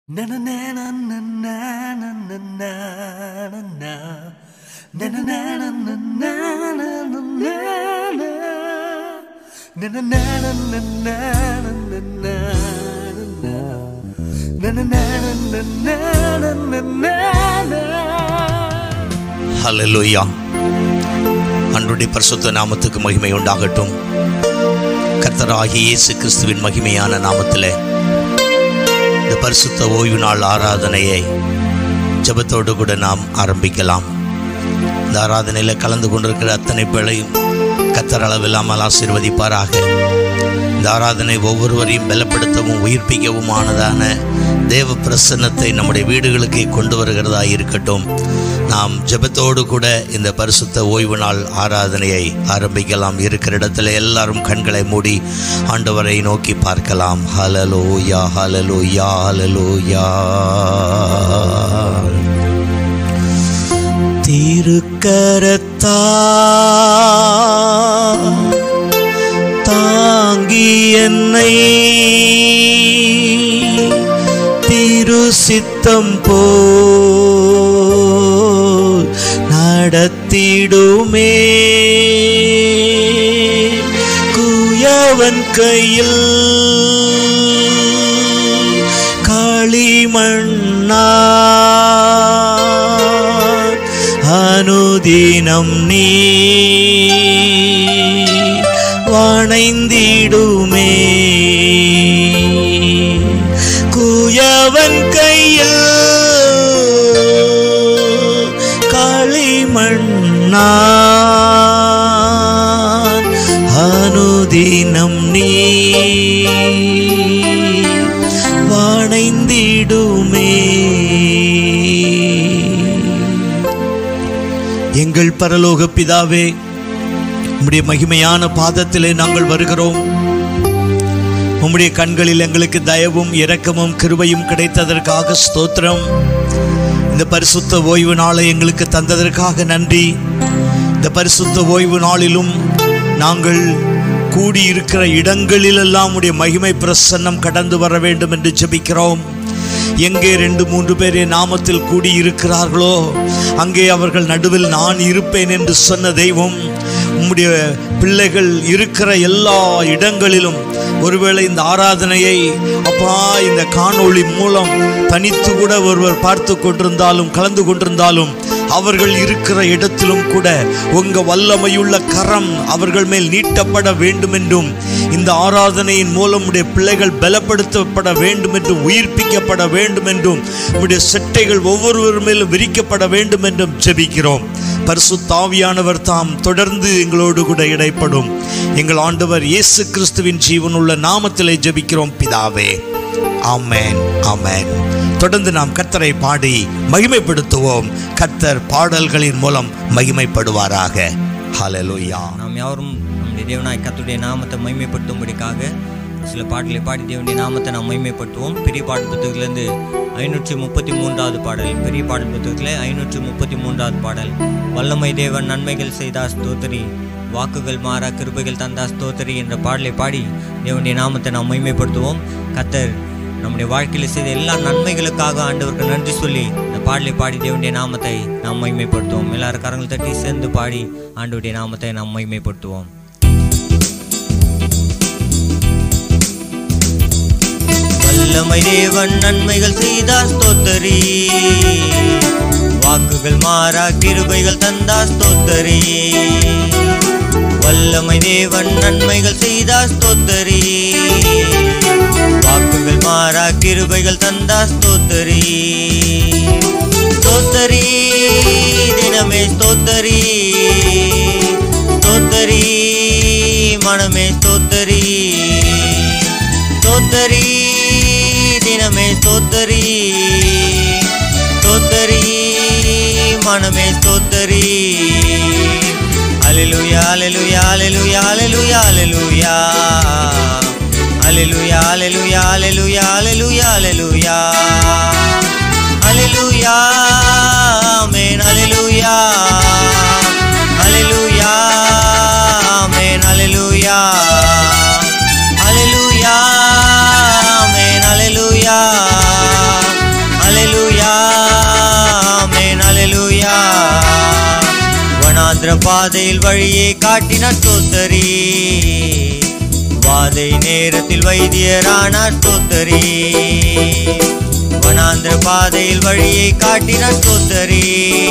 Na na na na na na na na na na na. Na na na na na na na na na na. Na na na na na na na na na na. Na na na na na na na na na. ஹalleluya அன்றுடைய பரிசுத்த நாமத்துக்கு மகிமை உண்டாகட்டும் கர்த்தராகிய இயேசு கிறிஸ்துவின் மகிமையான நாமத்திலே இந்த பரிசுத்த ஓய்வு நாள் ஆராதனையை ஜெபத்தோடு கூட நாம் ஆரம்பிக்கலாம் இந்த ஆராதனையில் கலந்து கொண்டிருக்கிற அத்தனை பேளையும் கத்தர் அளவில்லாமல் ஆசீர்வதிப்பாராக இந்த ஆராதனை ஒவ்வொருவரையும் பலப்படுத்தவும் உயிர்ப்பிக்கவும் ஆனதான தேவ பிரசன்னத்தை நம்முடைய வீடுகளுக்கு கொண்டு வருகிறதா இருக்கட்டும் நாம் ஜெபத்தோடு கூட இந்த பரிசுத்த ஓய்வு நாள் ஆராதனையை ஆரம்பிக்கலாம் இருக்கிற இடத்துல எல்லாரும் கண்களை மூடி ஆண்டவரை நோக்கி பார்க்கலாம் ஹலலோயா ஹலலோயா ஹலலோயா திருக்கரத்தா தாங்கி என்னை திருசித்தம் போ நடத்திடுமே குயவன் கையில் களிமண்ணா அனுதினம் நீ வணைந்திடுமே குயவன் கையில் களிமண்ணா அனுதினம் நீ வணைந்திடுமே எங்கள் பரலோக பிதாவே உம்முடைய மகிமையான பாதத்திலே நாங்கள் வருகிறோம் உம்முடைய கண்களில் எங்களுக்கு தயவும் இரக்கமும் கிருபையும் கிடைத்ததற்காக ஸ்தோத்திரம் இந்த பரிசுத்த ஓய்வு நாளை எங்களுக்கு தந்ததற்காக நன்றி இந்த பரிசுத்த ஓய்வு நாளிலும் நாங்கள் கூடியிருக்கிற இடங்களிலெல்லாம் உடைய மகிமை பிரசன்னம் கடந்து வர வேண்டும் என்று ஜெபிக்கிறோம் எங்கே ரெண்டு மூன்று பேர் என் நாமத்தில் கூடியிருக்கிறார்களோ அங்கே அவர்கள் நடுவில் நான் இருப்பேன் என்று சொன்ன தெய்வம் உம்முடைய பிள்ளைகள் இருக்கிற எல்லா இடங்களிலும் ஒருவேளை இந்த ஆராதனையை அப்பா இந்த காணொளி மூலம் தனித்து கூட ஒருவர் பார்த்து கொண்டிருந்தாலும் கலந்து கொண்டிருந்தாலும் அவர்கள் இருக்கிற இடத்திலும் கூட உங்க வல்லமையுள்ள கரம் அவர்கள் மேல் நீட்டப்பட வேண்டும் என்றும் இந்த ஆராதனையின் மூலம் உடைய பிள்ளைகள் பலப்படுத்தப்பட வேண்டும் என்றும் உயிர்ப்பிக்கப்பட வேண்டும் என்றும் உடைய செட்டைகள் ஒவ்வொருவர் மேலும் விரிக்கப்பட வேண்டும் என்றும் ஜெபிக்கிறோம் பரிசுத்தாவியானவர் தாம் தொடர்ந்து எங்களோடு கூட இடைப்படும் எங்கள் ஆண்டவர் இயேசு கிறிஸ்துவின் ஜீவனுள்ள நாமத்திலே ஜெபிக்கிறோம் பிதாவே ஆமென் ஆமென் தொடர்ந்து நாம் கர்த்தரை பாடி மகிமைப்படுத்துவோம் கர்த்தர் பாடல்களின் மூலம் மகிமைப்படுவாராக ஹalleluya நாம் யாவரும் நம்முடைய தேவனாய் கர்த்தருடைய நாமத்தை மகிமைப்படுத்தும்படிக்காக சில பாடலை பாடி தேவனுடைய நாமத்தை நாம் மகிமைப்படுத்துவோம் பெரிய பாடல் புத்தகத்திலிருந்து ஐநூற்றி முப்பத்தி மூன்றாவது பாடல் பெரிய பாடல் புத்தகத்தில் ஐநூற்றி முப்பத்தி மூன்றாவது பாடல் வல்லமை தேவன் நன்மைகள் செய்தா ஸ்தோத்திரி வாக்குகள் மாறா கிருபைகள் தந்தா ஸ்தோத்திரி என்ற பாடலை பாடி தேவனுடைய நாமத்தை நாம் மகிமைப்படுத்துவோம் கர்த்தர் நம்முடைய வாழ்க்கையில் செய்த எல்லா நன்மைகளுக்காக ஆண்டவருக்கு நன்றி சொல்லி இந்த பாடலை பாடி தேவனுடைய நாமத்தை நாம் மகிமைப்படுத்துவோம் எல்லாரும் கரங்கள் தட்டி சேர்ந்து பாடி ஆண்டவருடைய நாமத்தை நாம் மகிமைப்படுத்துவோம் வல்லமை தேவன் நன்மைகள் செய்தா ஸ்தோத்தரி வாக்குகள் மாறா கிருபைகள் தந்தா ஸ்தோத்தரி வல்லமை தேவன் நன்மைகள் செய்தா ஸ்தோத்தரி வாக்குகள் மாறா கிருபைகள் தந்தா ஸ்தோத்தரி ஸ்தோத்தரி தினமே ஸ்தோத்தரி ஸ்தோத்தரி மனமே ஸ்தோத்தரி ஸ்தோத்தரி தினமே ஸ்தோத்தரி ஸ்தோத்தரி மனமே ஸ்தோத்தரி அலலுயா அலலுயா அலலுயா அலலுயா அலலுயா அலலுயா அலலுயா அலலுயா அலலுயா அலலுயா அலலுயா ஆமென் அலலுயா அலலுயா ஆமென் அலலுயா அலலுயா ஆமென் அலலுயா அலலுயா ஆமென் அலலுயா வனாந்திர பாதையில் வழியை காட்டினார் ஸ்தோத்தரி வாதை நேரத்தில் வைத்தியரானார் ஸ்தோத்தரி வனாந்திர பாதையில் வழியை காட்டினார் ஸ்தோத்தரி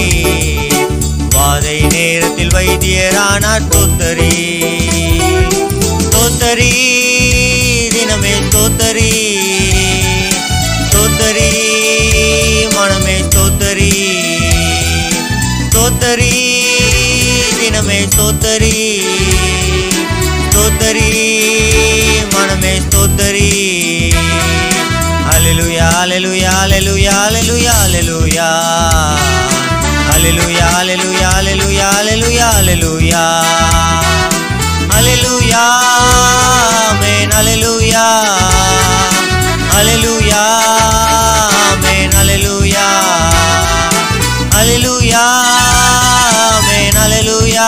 வாதை நேரத்தில் வைத்தியரானார் ஸ்தோத்தரி ஸ்தோத்தரி தினமே ஸ்தோத்தரி ஸ்தோத்தரி மனமே ஸ்தோத்தரி ஸ்தோத்தரி தினமே ஸ்தோத்தரி ஸ்தோத்தரி மனமே ஸ்தோத்தரி அலலுயா அலலுயா அலலுயா அலலுயா அலலுயா அலலுயா அலலுயா அலலுயா அலலுயா அலலுயா அலலுயா ஆமென் அலலுயா அலலுயா ஆமென் அலலுயா அலலுயா ஆமென் அலலுயா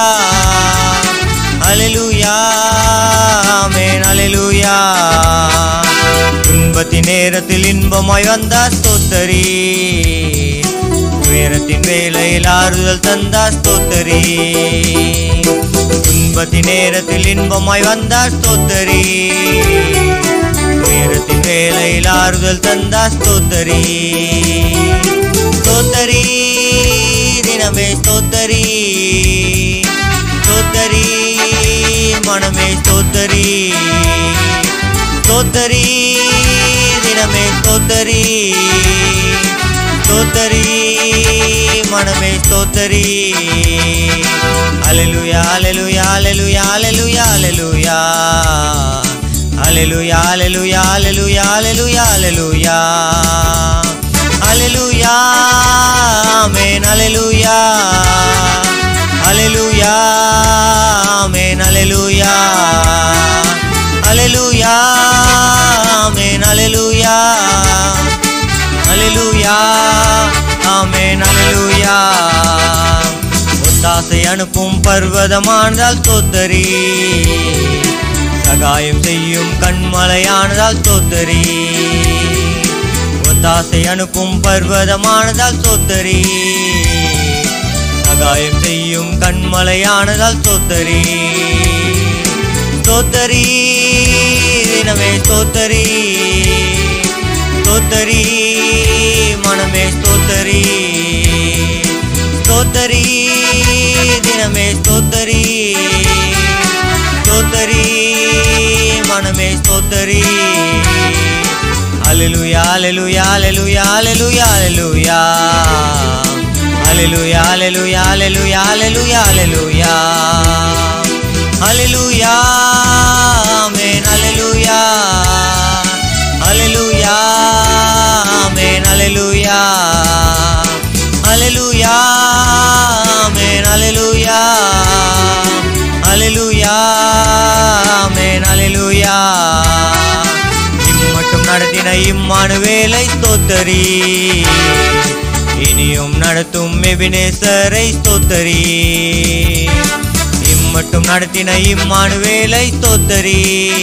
அலலுயா ஆமென் அலலுயா துன்பத்தின் நேரத்தில் இன்பமாய் வந்தா ஸ்தோத்தரி துயரத்தின் வேலையில் ஆறுதல் தந்தா ஸ்தோத்தரி துன்பத்தின் நேரத்தில் இன்பமாய் வந்தா ஸ்தோத்தரி துயரத்தின் வேலையில் ஆறுதல் தந்தா ஸ்தோத்தரி ஸ்தோத்தரி தினமே ஸ்தோத்தரி ஸ்தோத்தரி மனமே ஸ்தோத்தரி ஸ்தோத்தரி தினமே ஸ்தோத்தரி ஸ்தோத்தரி மனமே ஸ்தோத்தரி அலலுயா அலலுயா அலலுயா அலலுயா அலலுயா அலலுயா அலலுயா அலலுயா அலலுயா அலலுயா அலலுயா ஆமென் அலலுயா அலலுயா ஆமென் அலலுயா அலலுயா ஆமென் அலலுயா அலலுயா ஆமென் அலலுயா ஒத்தாசை அனுப்பும் பர்வதமானதால் தோத்தரி சகாயம் செய்யும் கண்மலையானதால் தோத்தரி ஒத்தாசை அனுப்பும் பர்வதமானதால் தோத்தரி சகாயம் செய்யும் கண்மலையானதால் தோத்தரி தோத்தரி தினமே தோத்தரி தோத்தரி மனமே தோத்தரி தோத்தரி தினமே தோத்தரி தோத்தரி மனமே தோத்தரி அலலுயா அலலுயா அலலுயா அலலுயா அலலுயா அலலுயா அலலுயா அலலுயா அலலுயா அலலுயா அலலுயா ஆமென் அலலுயா அலலுயா ஆமென் அலலுயா அலலுயா ஆமென் அலலுயா அலலுயா ஆமென் அலலுயா இம்மட்டும் நடத்தின இம்மானுவேலை ஸ்தோத்தரி இனியும் நடத்தும் எபினேசரை ஸ்தோத்தரி இம்மட்டும் நடத்தின இம்மானுவேலை ஸ்தோத்தரி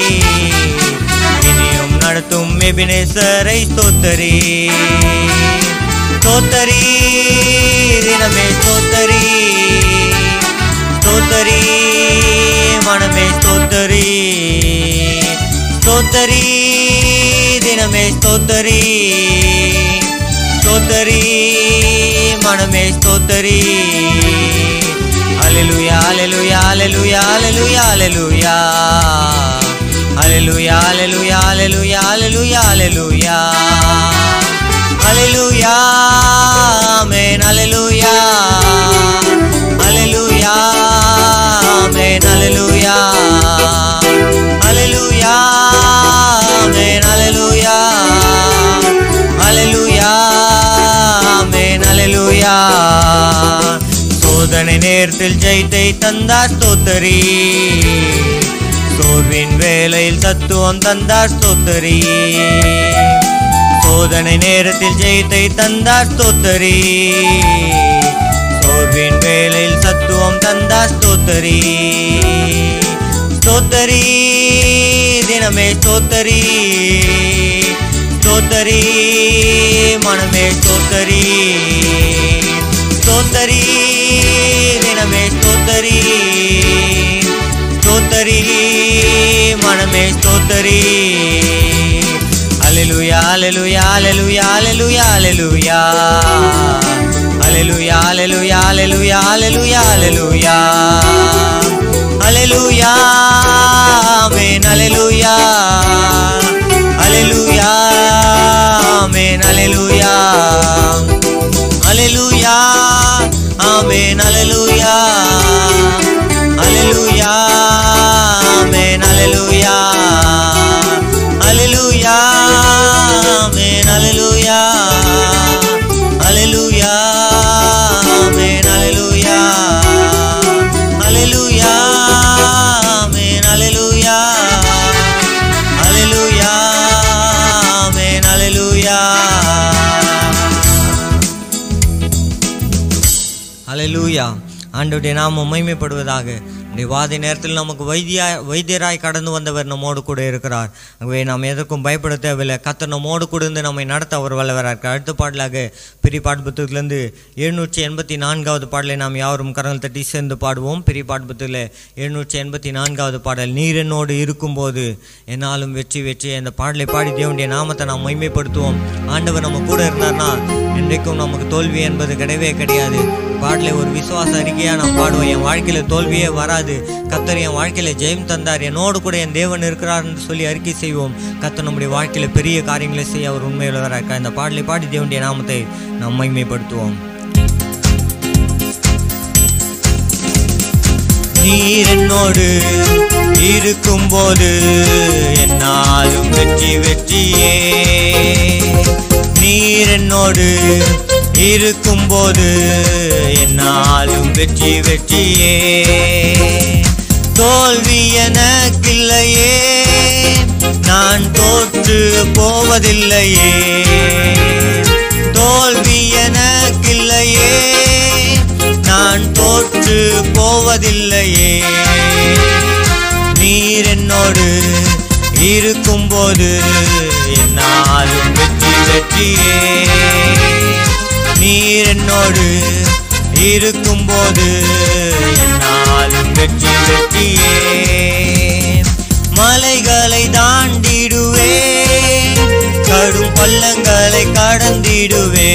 இனியும் நடத்தும் எபினேசரை ஸ்தோத்தரி ஸ்தோத்தரி தினமே ஸ்தோத்தரி ஸ்தோத்தரி மனமே ஸ்தோத்தரி ஸ்தோத்தரி தினமே ஸ்தோத்தரி ஸ்தோத்தரி மனமே ஸ்தோத்தரி அலலுயா அலலுயா அலலுயா அலலுயா அலலுயா அலலுயா அலலுயா அலலுயா அலலுயா அலலுயா அலலுயா ஆமென் அலலுயா அலலுயா ஆமென் அலலுயா அலலுயா ஆமென் அலலுயா அலலுயா ஆமென் அலலுயா சோதனை நேரத்தில் ஜெயத்தை தந்தார் ஸ்தோத்தரி சோர்வின் வேளையில் தத்துவம் தந்தார் ஸ்தோத்தரி சோதனை நேரத்தில் ஜெயத்தை தந்தார் ஸ்தோத்தரி சோர்வின் வேளையில் சத்துவம் தந்தார் ஸ்தோத்தரி ஸ்தோத்தரி தினமே ஸ்தோத்தரி ஸ்தோத்தரி மனமே ஸ்தோத்தரி ஸ்தோத்தரி தினமே ஸ்தோத்தரி ஸ்தோத்தரி மனமே ஸ்தோத்தரி அலலுயா அலலுயா அலலுயா அலலுயா அலலுயா அலலுயா அலலுயா அலலுயா அலலுயா அலலுயா அலலுயா ஆமென் அலலுயா அலலுயா ஆமென் அலலுயா அலலுயா ஆமென் அலலுயா அலலுயா ஆமென் அலலுயா அலலுயா ஆமென் அலலுயா அலலுயா ஆமென் அலலுயா அலலுயா ஆமென் அலலுயா அலலுயா ஆமென் அலலுயா அலலூயா ஆண்டவருடைய நாமம் மகிமைப்படுவதாக இந்த வாதி நேரத்தில் நமக்கு வைத்தியா வைத்தியராய் கடந்து வந்தவர் நம்மோடு கூட இருக்கிறார் ஆகவே நாம் எதற்கும் பயப்பட தேவையில்லை கத்தர் நம்மோடு கூட இருந்து நம்மை நடத்த அவர் வல்லவராக இருக்கிறார் அடுத்த பாடலாக பெரிய பாட்டு புத்தகத்திலிருந்து எழுநூற்றி எண்பத்தி நான்காவது பாடலை நாம் யாவரும் கரங்கள் தட்டி சேர்ந்து பாடுவோம் பெரிய பாட்டு புத்தகத்தில் எழுநூற்றி எண்பத்தி நான்காவது பாடல் நீர் என்னோடு இருக்கும்போது என்னாலும் வெற்றி வெற்றி அந்த பாடலை பாடி தேவனுடைய நாமத்தை நாம் மகிமைப்படுத்துவோம் ஆண்டவர் நம்ம கூட இருந்தார்னா என்றைக்கும் நமக்கு தோல்வி என்பது கிடையவே கிடையாது பாடலை ஒரு விசுவாச அறிக்கையாக நான் பாடுவேன் என் வாழ்க்கையில் தோல்வியே வராது கத்தர் என் வாழ்க்கையில் ஜெயம் தந்தார் என்னோடு கூட என் தேவன் இருக்கிறார் என்று சொல்லி அறிக்கை செய்வோம் கத்தர் நம்முடைய வாழ்க்கையில் பெரிய காரியங்களை செய்ய அவர் உண்மையுள்ளவராக இருக்கார் இந்த பாடலை பாடி தேவனுடைய நாமத்தை நாம் மகிமைப்படுத்துவோம் நீர் என்னோடு இருக்கும்போது என்னாலும் வெற்றி வெற்றியே நீர் என்னோடு இருக்கும்போது என்னாலும் வெற்றி வெற்றியே தோல்வி எனக்கில்லையே நான் தோற்று போவதில்லையே தோல்வி எனக்கில்லையே நான் தோற்று போவதில்லையே நீர் என்னோடு இருக்கும்போது என்னாலும் வெற்றி வெற்றியே நீர் என்னோடு இருக்கும்போது என்னாலும் வெற்றி வெற்றியே மலைகளை தாண்டிடுவே கடும் பள்ளங்களை கடந்திடுவே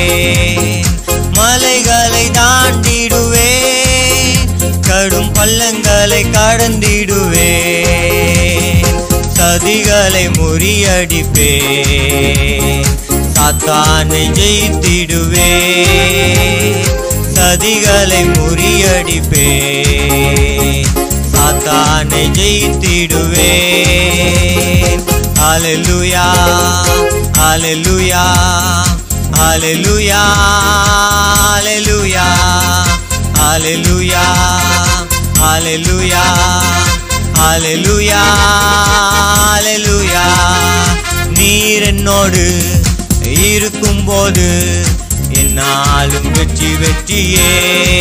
மலைகளை தாண்டிடுவே கடும் பள்ளங்களை கடந்திடுவே சதிகளை முறியடிப்பே சாத்தானை ஜெயித்திடுவே சதிகளை முறியடிப்பே சாத்தானை ஜெயித்திடுவே அலலுயா அலலுயா அலலுயா அலலுயா அலலுயா அலலுயா அலலுயா அலலுயா நீர் என்னோடு இருக்கும்போது என்னாலும் வெற்றி வெற்றியே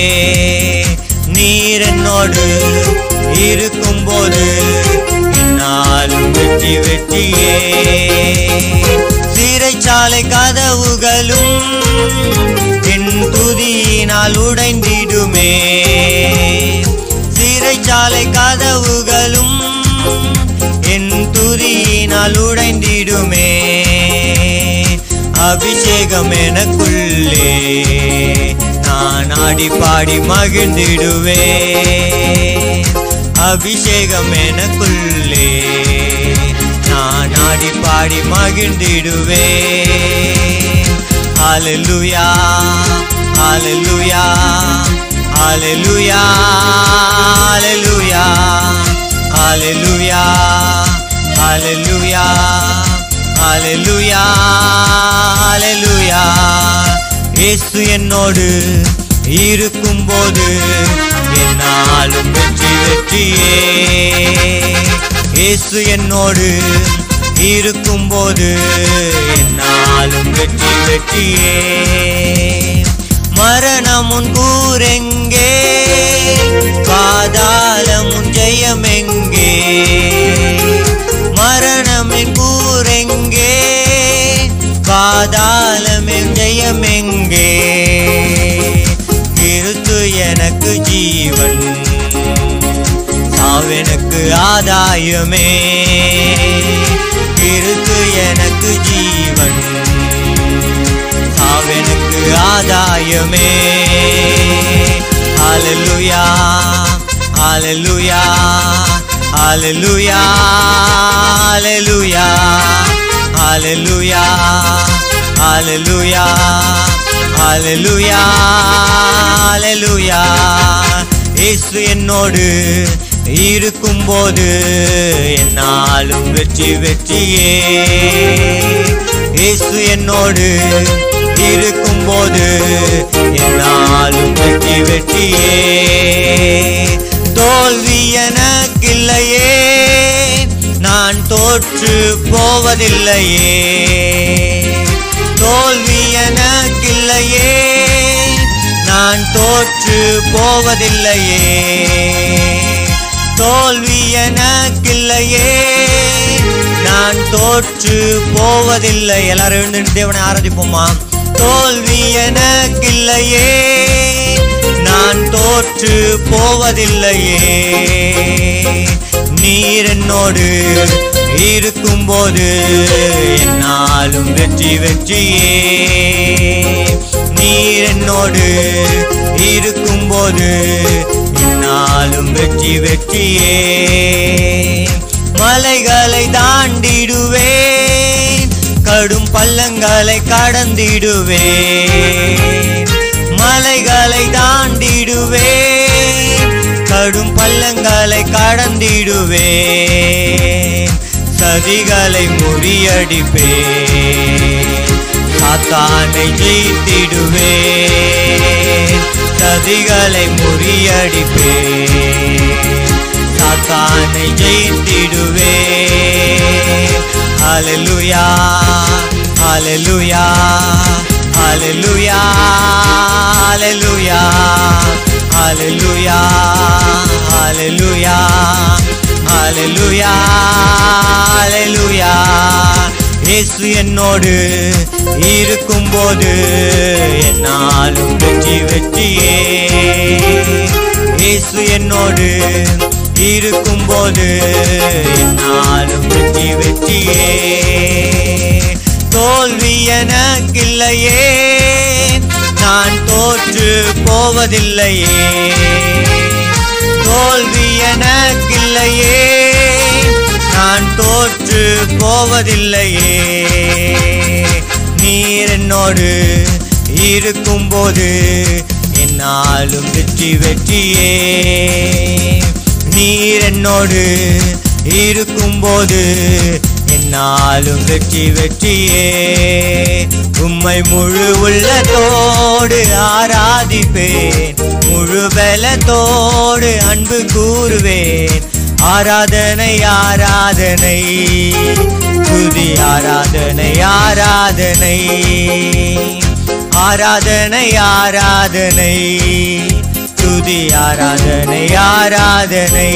நீர் என்னோடு இருக்கும்போது என்னாலும் வெற்றி வெற்றியே சிறைச்சாலை கதவுகளும் என் துதியினால் உடைந்திடுமே சிறைச்சாலை கதவுகளும் என் துதியினால் உடைந்திடுமே அபிஷேகம் எனக்குள்ளே நான் ஆடி பாடி மகிழ்ந்திடுவே அபிஷேகம் எனக்குள்ளே நான் ஆடி பாடி மகிழ்ந்திடுவே ஹalleluya ஹalleluya ஹalleluya ஹalleluya ஹalleluya ஹalleluya ஹalleluya ஹalleluya இயேசு என்னோடு இருக்கும்போது என்னாலும் வெற்றி வெற்றியே இயேசு என்னோடு இருக்கும்போது என்னாலும் வெற்றி வெற்றியே மரணமுன் கூரெங்கே பாதாளமுன் ஜெயமெங்கே மரணமின் கூரெங்கே பாதாளமே ஜெயம் எங்கே கிறிஸ்து எனக்கு ஜீவன் சாவெனக்கு ஆதாயமே கிறிஸ்து எனக்கு ஜீவன் சாவெனக்கு ஆதாயமே ஹalleluya ஹalleluya ஹalleluya ஹalleluya ஹalleluya ஹalleluya ஹalleluya ஹalleluya இயேசு என்னோடு இருக்கும்போது என்னாலும் வெற்றி வெற்றியே இயேசு என்னோடு இருக்கும்போது என்னாலும் வெற்றி வெற்றியே தோல்வி எனக்கில்லையே நான் தோற்று போவதில்லையே தோல்வி எனக்கில்லையே நான் தோற்று போவதில்லையே தோல்வி எனக்கில்லையே நான் தோற்று போவதில்லை எல்லாரும் எழுந்து தேவனை ஆராதிப்போமா தோல்வி எனக்கில்லையே நான் தோற்று போவதில்லையே நீர் என்னோடு இருக்கும்போது என்னாலும் வெற்றி வெற்றியே நீர் என்னோடு இருக்கும்போது என்னாலும் வெற்றி வெற்றியே மலைகளை தாண்டிடுவேன் கடும் பள்ளங்களை கடந்திடுவேன் மலைகளை தாண்டிடுவேன் கடும் பள்ளங்களை கடந்திடுவேன் சதிகளை முறியடிப்பேன் சாத்தானை ஜெயித்திடுவேன் சதிகளை முறியடிப்பேன் சாத்தானை ஜெயித்திடுவேன் ஹalleluya ஹalleluya ஹalleluya ஹalleluya ஹalleluya ஹalleluya ஹalleluya ஹalleluya இயேசு என்னோடு இருக்கும்போது என்னாலும் வெற்றி வெற்றியே இயேசு என்னோடு இருக்கும்போது என்னாலும் வெற்றி வெற்றியே தோல்வி எனக்கில்லையே நான் தோற்று போவதில்லையே தோல்வி எனக்கில்லையே நான் தோற்று போவதில்லையே நீர் என்னோடு இருக்கும்போது என்னாலும் வெற்றி வெற்றியே நீர் என்னோடு இருக்கும்போது என்னாலும் வெற்றி வெற்றியே உம்மை முழு உள்ளத்தோடு ஆராதிப்பேன் முழு பலத்தோடு அன்பு கூறுவேன் ஆராதனை ஆராதனை துதி ஆராதனை ஆராதனை ஆராதனை ஆராதனை துதி ஆராதனை ஆராதனை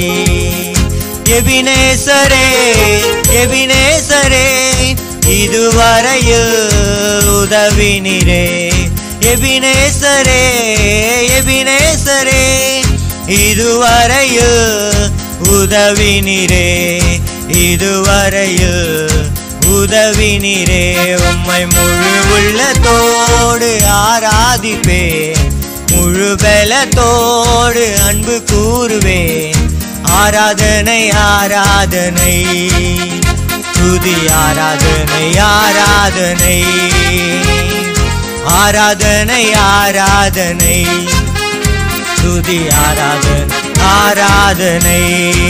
எபினேசரே எபினேசரே இதுவரையில் உதவினிரே எபினேசரே எபினேசரே இதுவரையில் உதவினிரே இதுவரையில் உதவினிரே உம்மை முழு உள்ளத்தோடு ஆராதிப்பேன் முழு பலத்தோடு அன்பு கூறுவேன் ஆராதனை ஆராதனை துதி ஆராதனை ஆராதனை ஆராதனை ஆராதனை துதி ஆராதனை ஆராதனை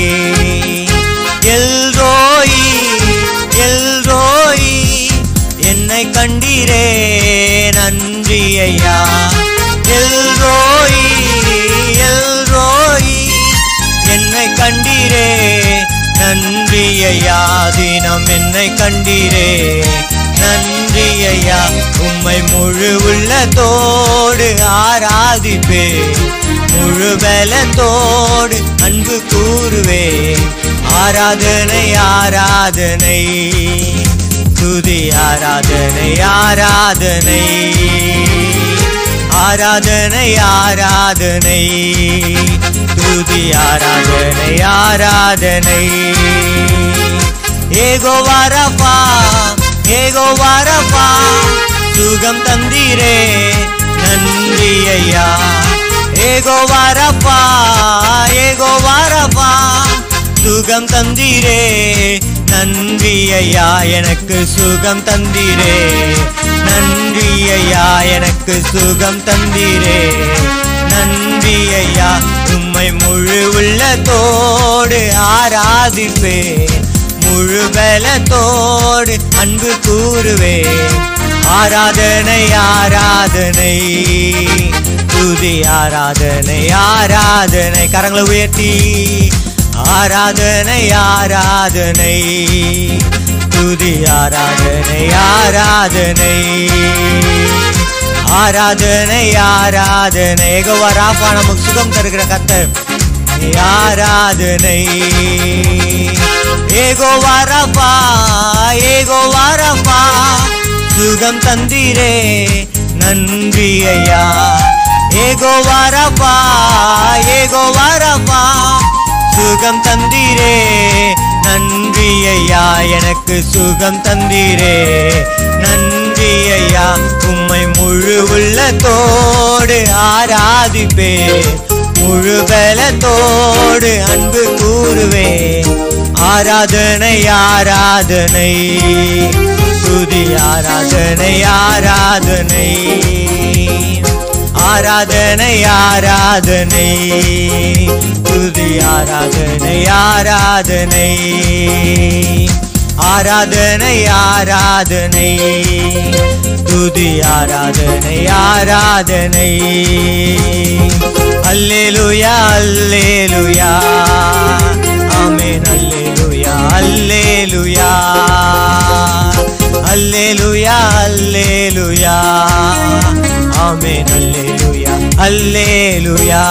எல்ரோயி எல்ரோயி என்னை கண்டீரே நன்றி ஐயா எல்ரோயி எல்ரோயி என்னை கண்டீரே நன்றி ஐயா தினம் என்னை கண்டீரே நன்றி ஐயா உம்மை முழு உள்ளத்தோடு ஆராதிப்பே முழு பலத்தோடு அன்பு கூறுவே ஆராதனை ஆராதனை துதி ஆராதனை ஆராதனை ஆராதனை ஆராதனை துதி ஆராதனை ஆராதனை ஏகோ வாரப்பா ஏகோ வாரப்பா சுகம் தந்தீரே நன்றி ஐயா ஏகோ வாரப்பா ஏகோ வாரப்பா சுகம் தந்தீரே நன்றி ஐயா எனக்கு சுகம் தந்தீரே நன்றி ஐயா எனக்கு சுகம் தந்தீரே நன்றி ஐயா உம்மை முழு உள்ளத்தோடு ஆராதிப்பேன் முழு பலத்தோடு அன்பு கூறுவேன் ஆராதனை ஆராதனை துதி ஆராதனை ஆராதனை கரங்களை உயர்த்தி ஆராதனை ஆராதனை துதி ஆராதனை ஆராதனை ஆராதனை ஆராதனை ஏகோவா ராஃபா நமக்கு சுகம் தருகிற கத்தர் ஆராதனை ஏகோ வாரப்பா ஏகோ வாரப்பா சுகம் தந்தீரே நன்றி ஐயா ஏகோ வாரப்பா ஏகோ வாரப்பா சுகம் தந்தீரே நன்றி ஐயா எனக்கு சுகம் தந்தீரே நன்றி ஐயா உம்மை முழு உள்ளத்தோடு ஆராதிப்பே முழு பலத்தோடு அன்பு கூறுவே ஆராதனை ஆராதனை துதி ஆராதனை ஆராதனை ஆராதனை ஆராதனை துதி ஆராதனை ஆராதனை ஆராதனை ஆராதனை துதி ஆராதனை ஆராதனை அல்லேலுயா அல்லேலுயா ஆமென் அல்லேலுயா அல்லேலுயா அல்லேலுயா அல்லேலுயா ஆமென் அல்லேலுயா அல்லேலுயா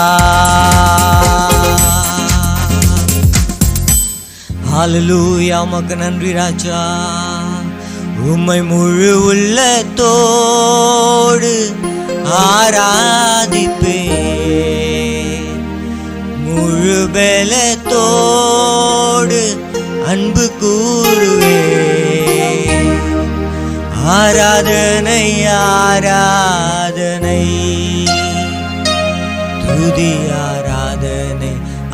ஹalleluya உமக்கு நன்றி ராஜா உம்மை முழு உள்ளத்தோடு ஆராதிப்பே முழு பலத்தோடு அன்பு கூறுவே ஆராதனை ஆராதனை துதி ஆராதனை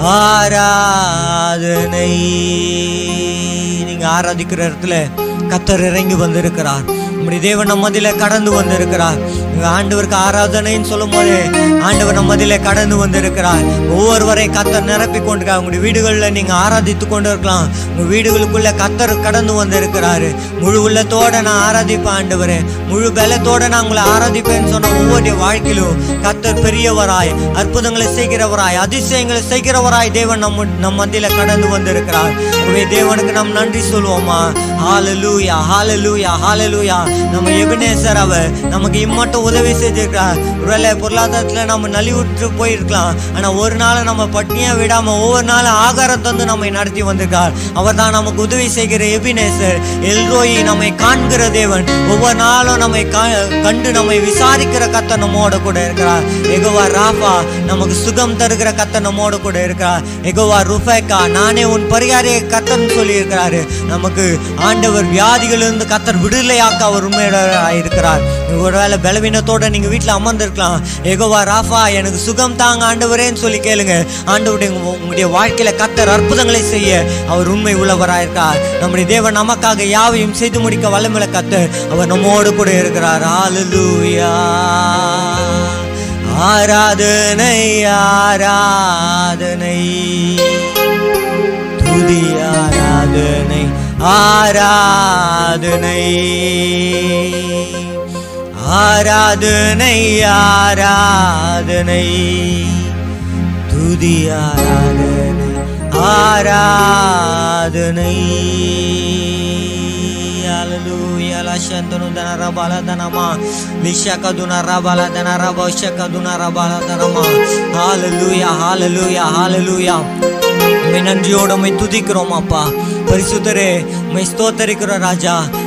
ஆராதனை நீங்க ஆராதிக்கிற இடத்துல கத்தர் இறங்கி வந்திருக்கிறார் நம்முடைய தேவன் நம்ம மதியில கடந்து வந்திருக்கிறார் இங்க ஆண்டவருக்கு ஆராதனைன்னு சொல்லும் போது ஆண்டவர் நம்ம மதியில கடந்து வந்திருக்கிறார் ஒவ்வொருவரை கத்தர் நிரப்பி கொண்டிருக்கார் உங்களுடைய வீடுகளில் நீங்க ஆராதித்து கொண்டு இருக்கலாம் உங்க வீடுகளுக்குள்ள கத்தர் கடந்து வந்திருக்கிறாரு முழு உள்ளத்தோட நான் ஆராதிப்பேன் ஆண்டவரே முழு பலத்தோட நான் உங்களை ஆராதிப்பேன்னு சொன்ன ஒவ்வொரு வாழ்க்கையிலும் கத்தர் பெரியவராய் அற்புதங்களை செய்கிறவராய் அதிசயங்களை செய்கிறவராய் தேவன் நம்ம நம் மத்தியில கடந்து வந்திருக்கிறார் உங்களுடைய தேவனுக்கு நாம் நன்றி சொல்லுவோமா ஹalleluya ஹalleluya ஹalleluya நம்ம எபினேசர் அவர் நமக்கு இம்மட்டும் உதவி செஞ்சிருக்கிறார் ஒருவேளை பொருளாதாரத்துல நம்ம நலிவுற்று போயிருக்கலாம் ஆனா ஒரு நாள் நம்ம பட்னியா விடாம ஒவ்வொரு நாளும் ஆகாரம் தந்து நம்மை நடத்தி வந்திருக்கார் அவர் தான் நமக்கு உதவி செய்கிற எபினேசர் எல்ரோயி நம்மை காண்கிற தேவன் ஒவ்வொரு நாளும் நம்மை கா- கண்டு நம்மை விசாரிக்கிற கத்த நம்மோட கூட இருக்கிறார் எகோவா ராஃபா நமக்கு சுகம் தருகிற கத்த நம்மோட கூட இருக்கிறார் எகோவா ருஃபேக்கா நானே உன் பரிகாரிய கத்தன்னு சொல்லி இருக்கிறாரு நமக்கு ஆண்டவர் வியாதிகளிலிருந்து கத்தர் விடுதலையாக்க அவர் உண்மையுடையவராய் இருக்கிறார் ஒருவேளை பலவீனத்தோட நீங்க வீட்டில் அமர்ந்திருக்கலாம் எகோவா ராஃபா எனக்கு சுகம் தாங்க ஆண்டவரேன்னு சொல்லி கேளுங்க ஆண்டவருடைய உங்க- உங்களுடைய வாழ்க்கையில கத்தர் அற்புதங்களை செய்ய அவர் உண்மை உள்ளவராயிருக்கார் நம்முடைய தேவன் நமக்காக யாவையும் செய்து முடிக்க வல்லமில்ல கத்தர் அவர் நம்மோடு கூட இருக்கிறார் ஹalleluya ஆராதனை ஆராதனை துதி ஆராதனை ஆராதனை ஆராதனை ஆராதனை துதி ஆராதனை ஆராதனை Hallelujah. La shantanu dana rabala danama. Lishaka duna rabala dana rabo shaka duna rabala danama. Hallelujah. Hallelujah. Hallelujah. உம்மை நன்றியோடு உம்மை துதிக்கிறோம் அப்பா பரிசுத்தரே உம்மை ஸ்தோத்தரிக்கிறோம் ராஜா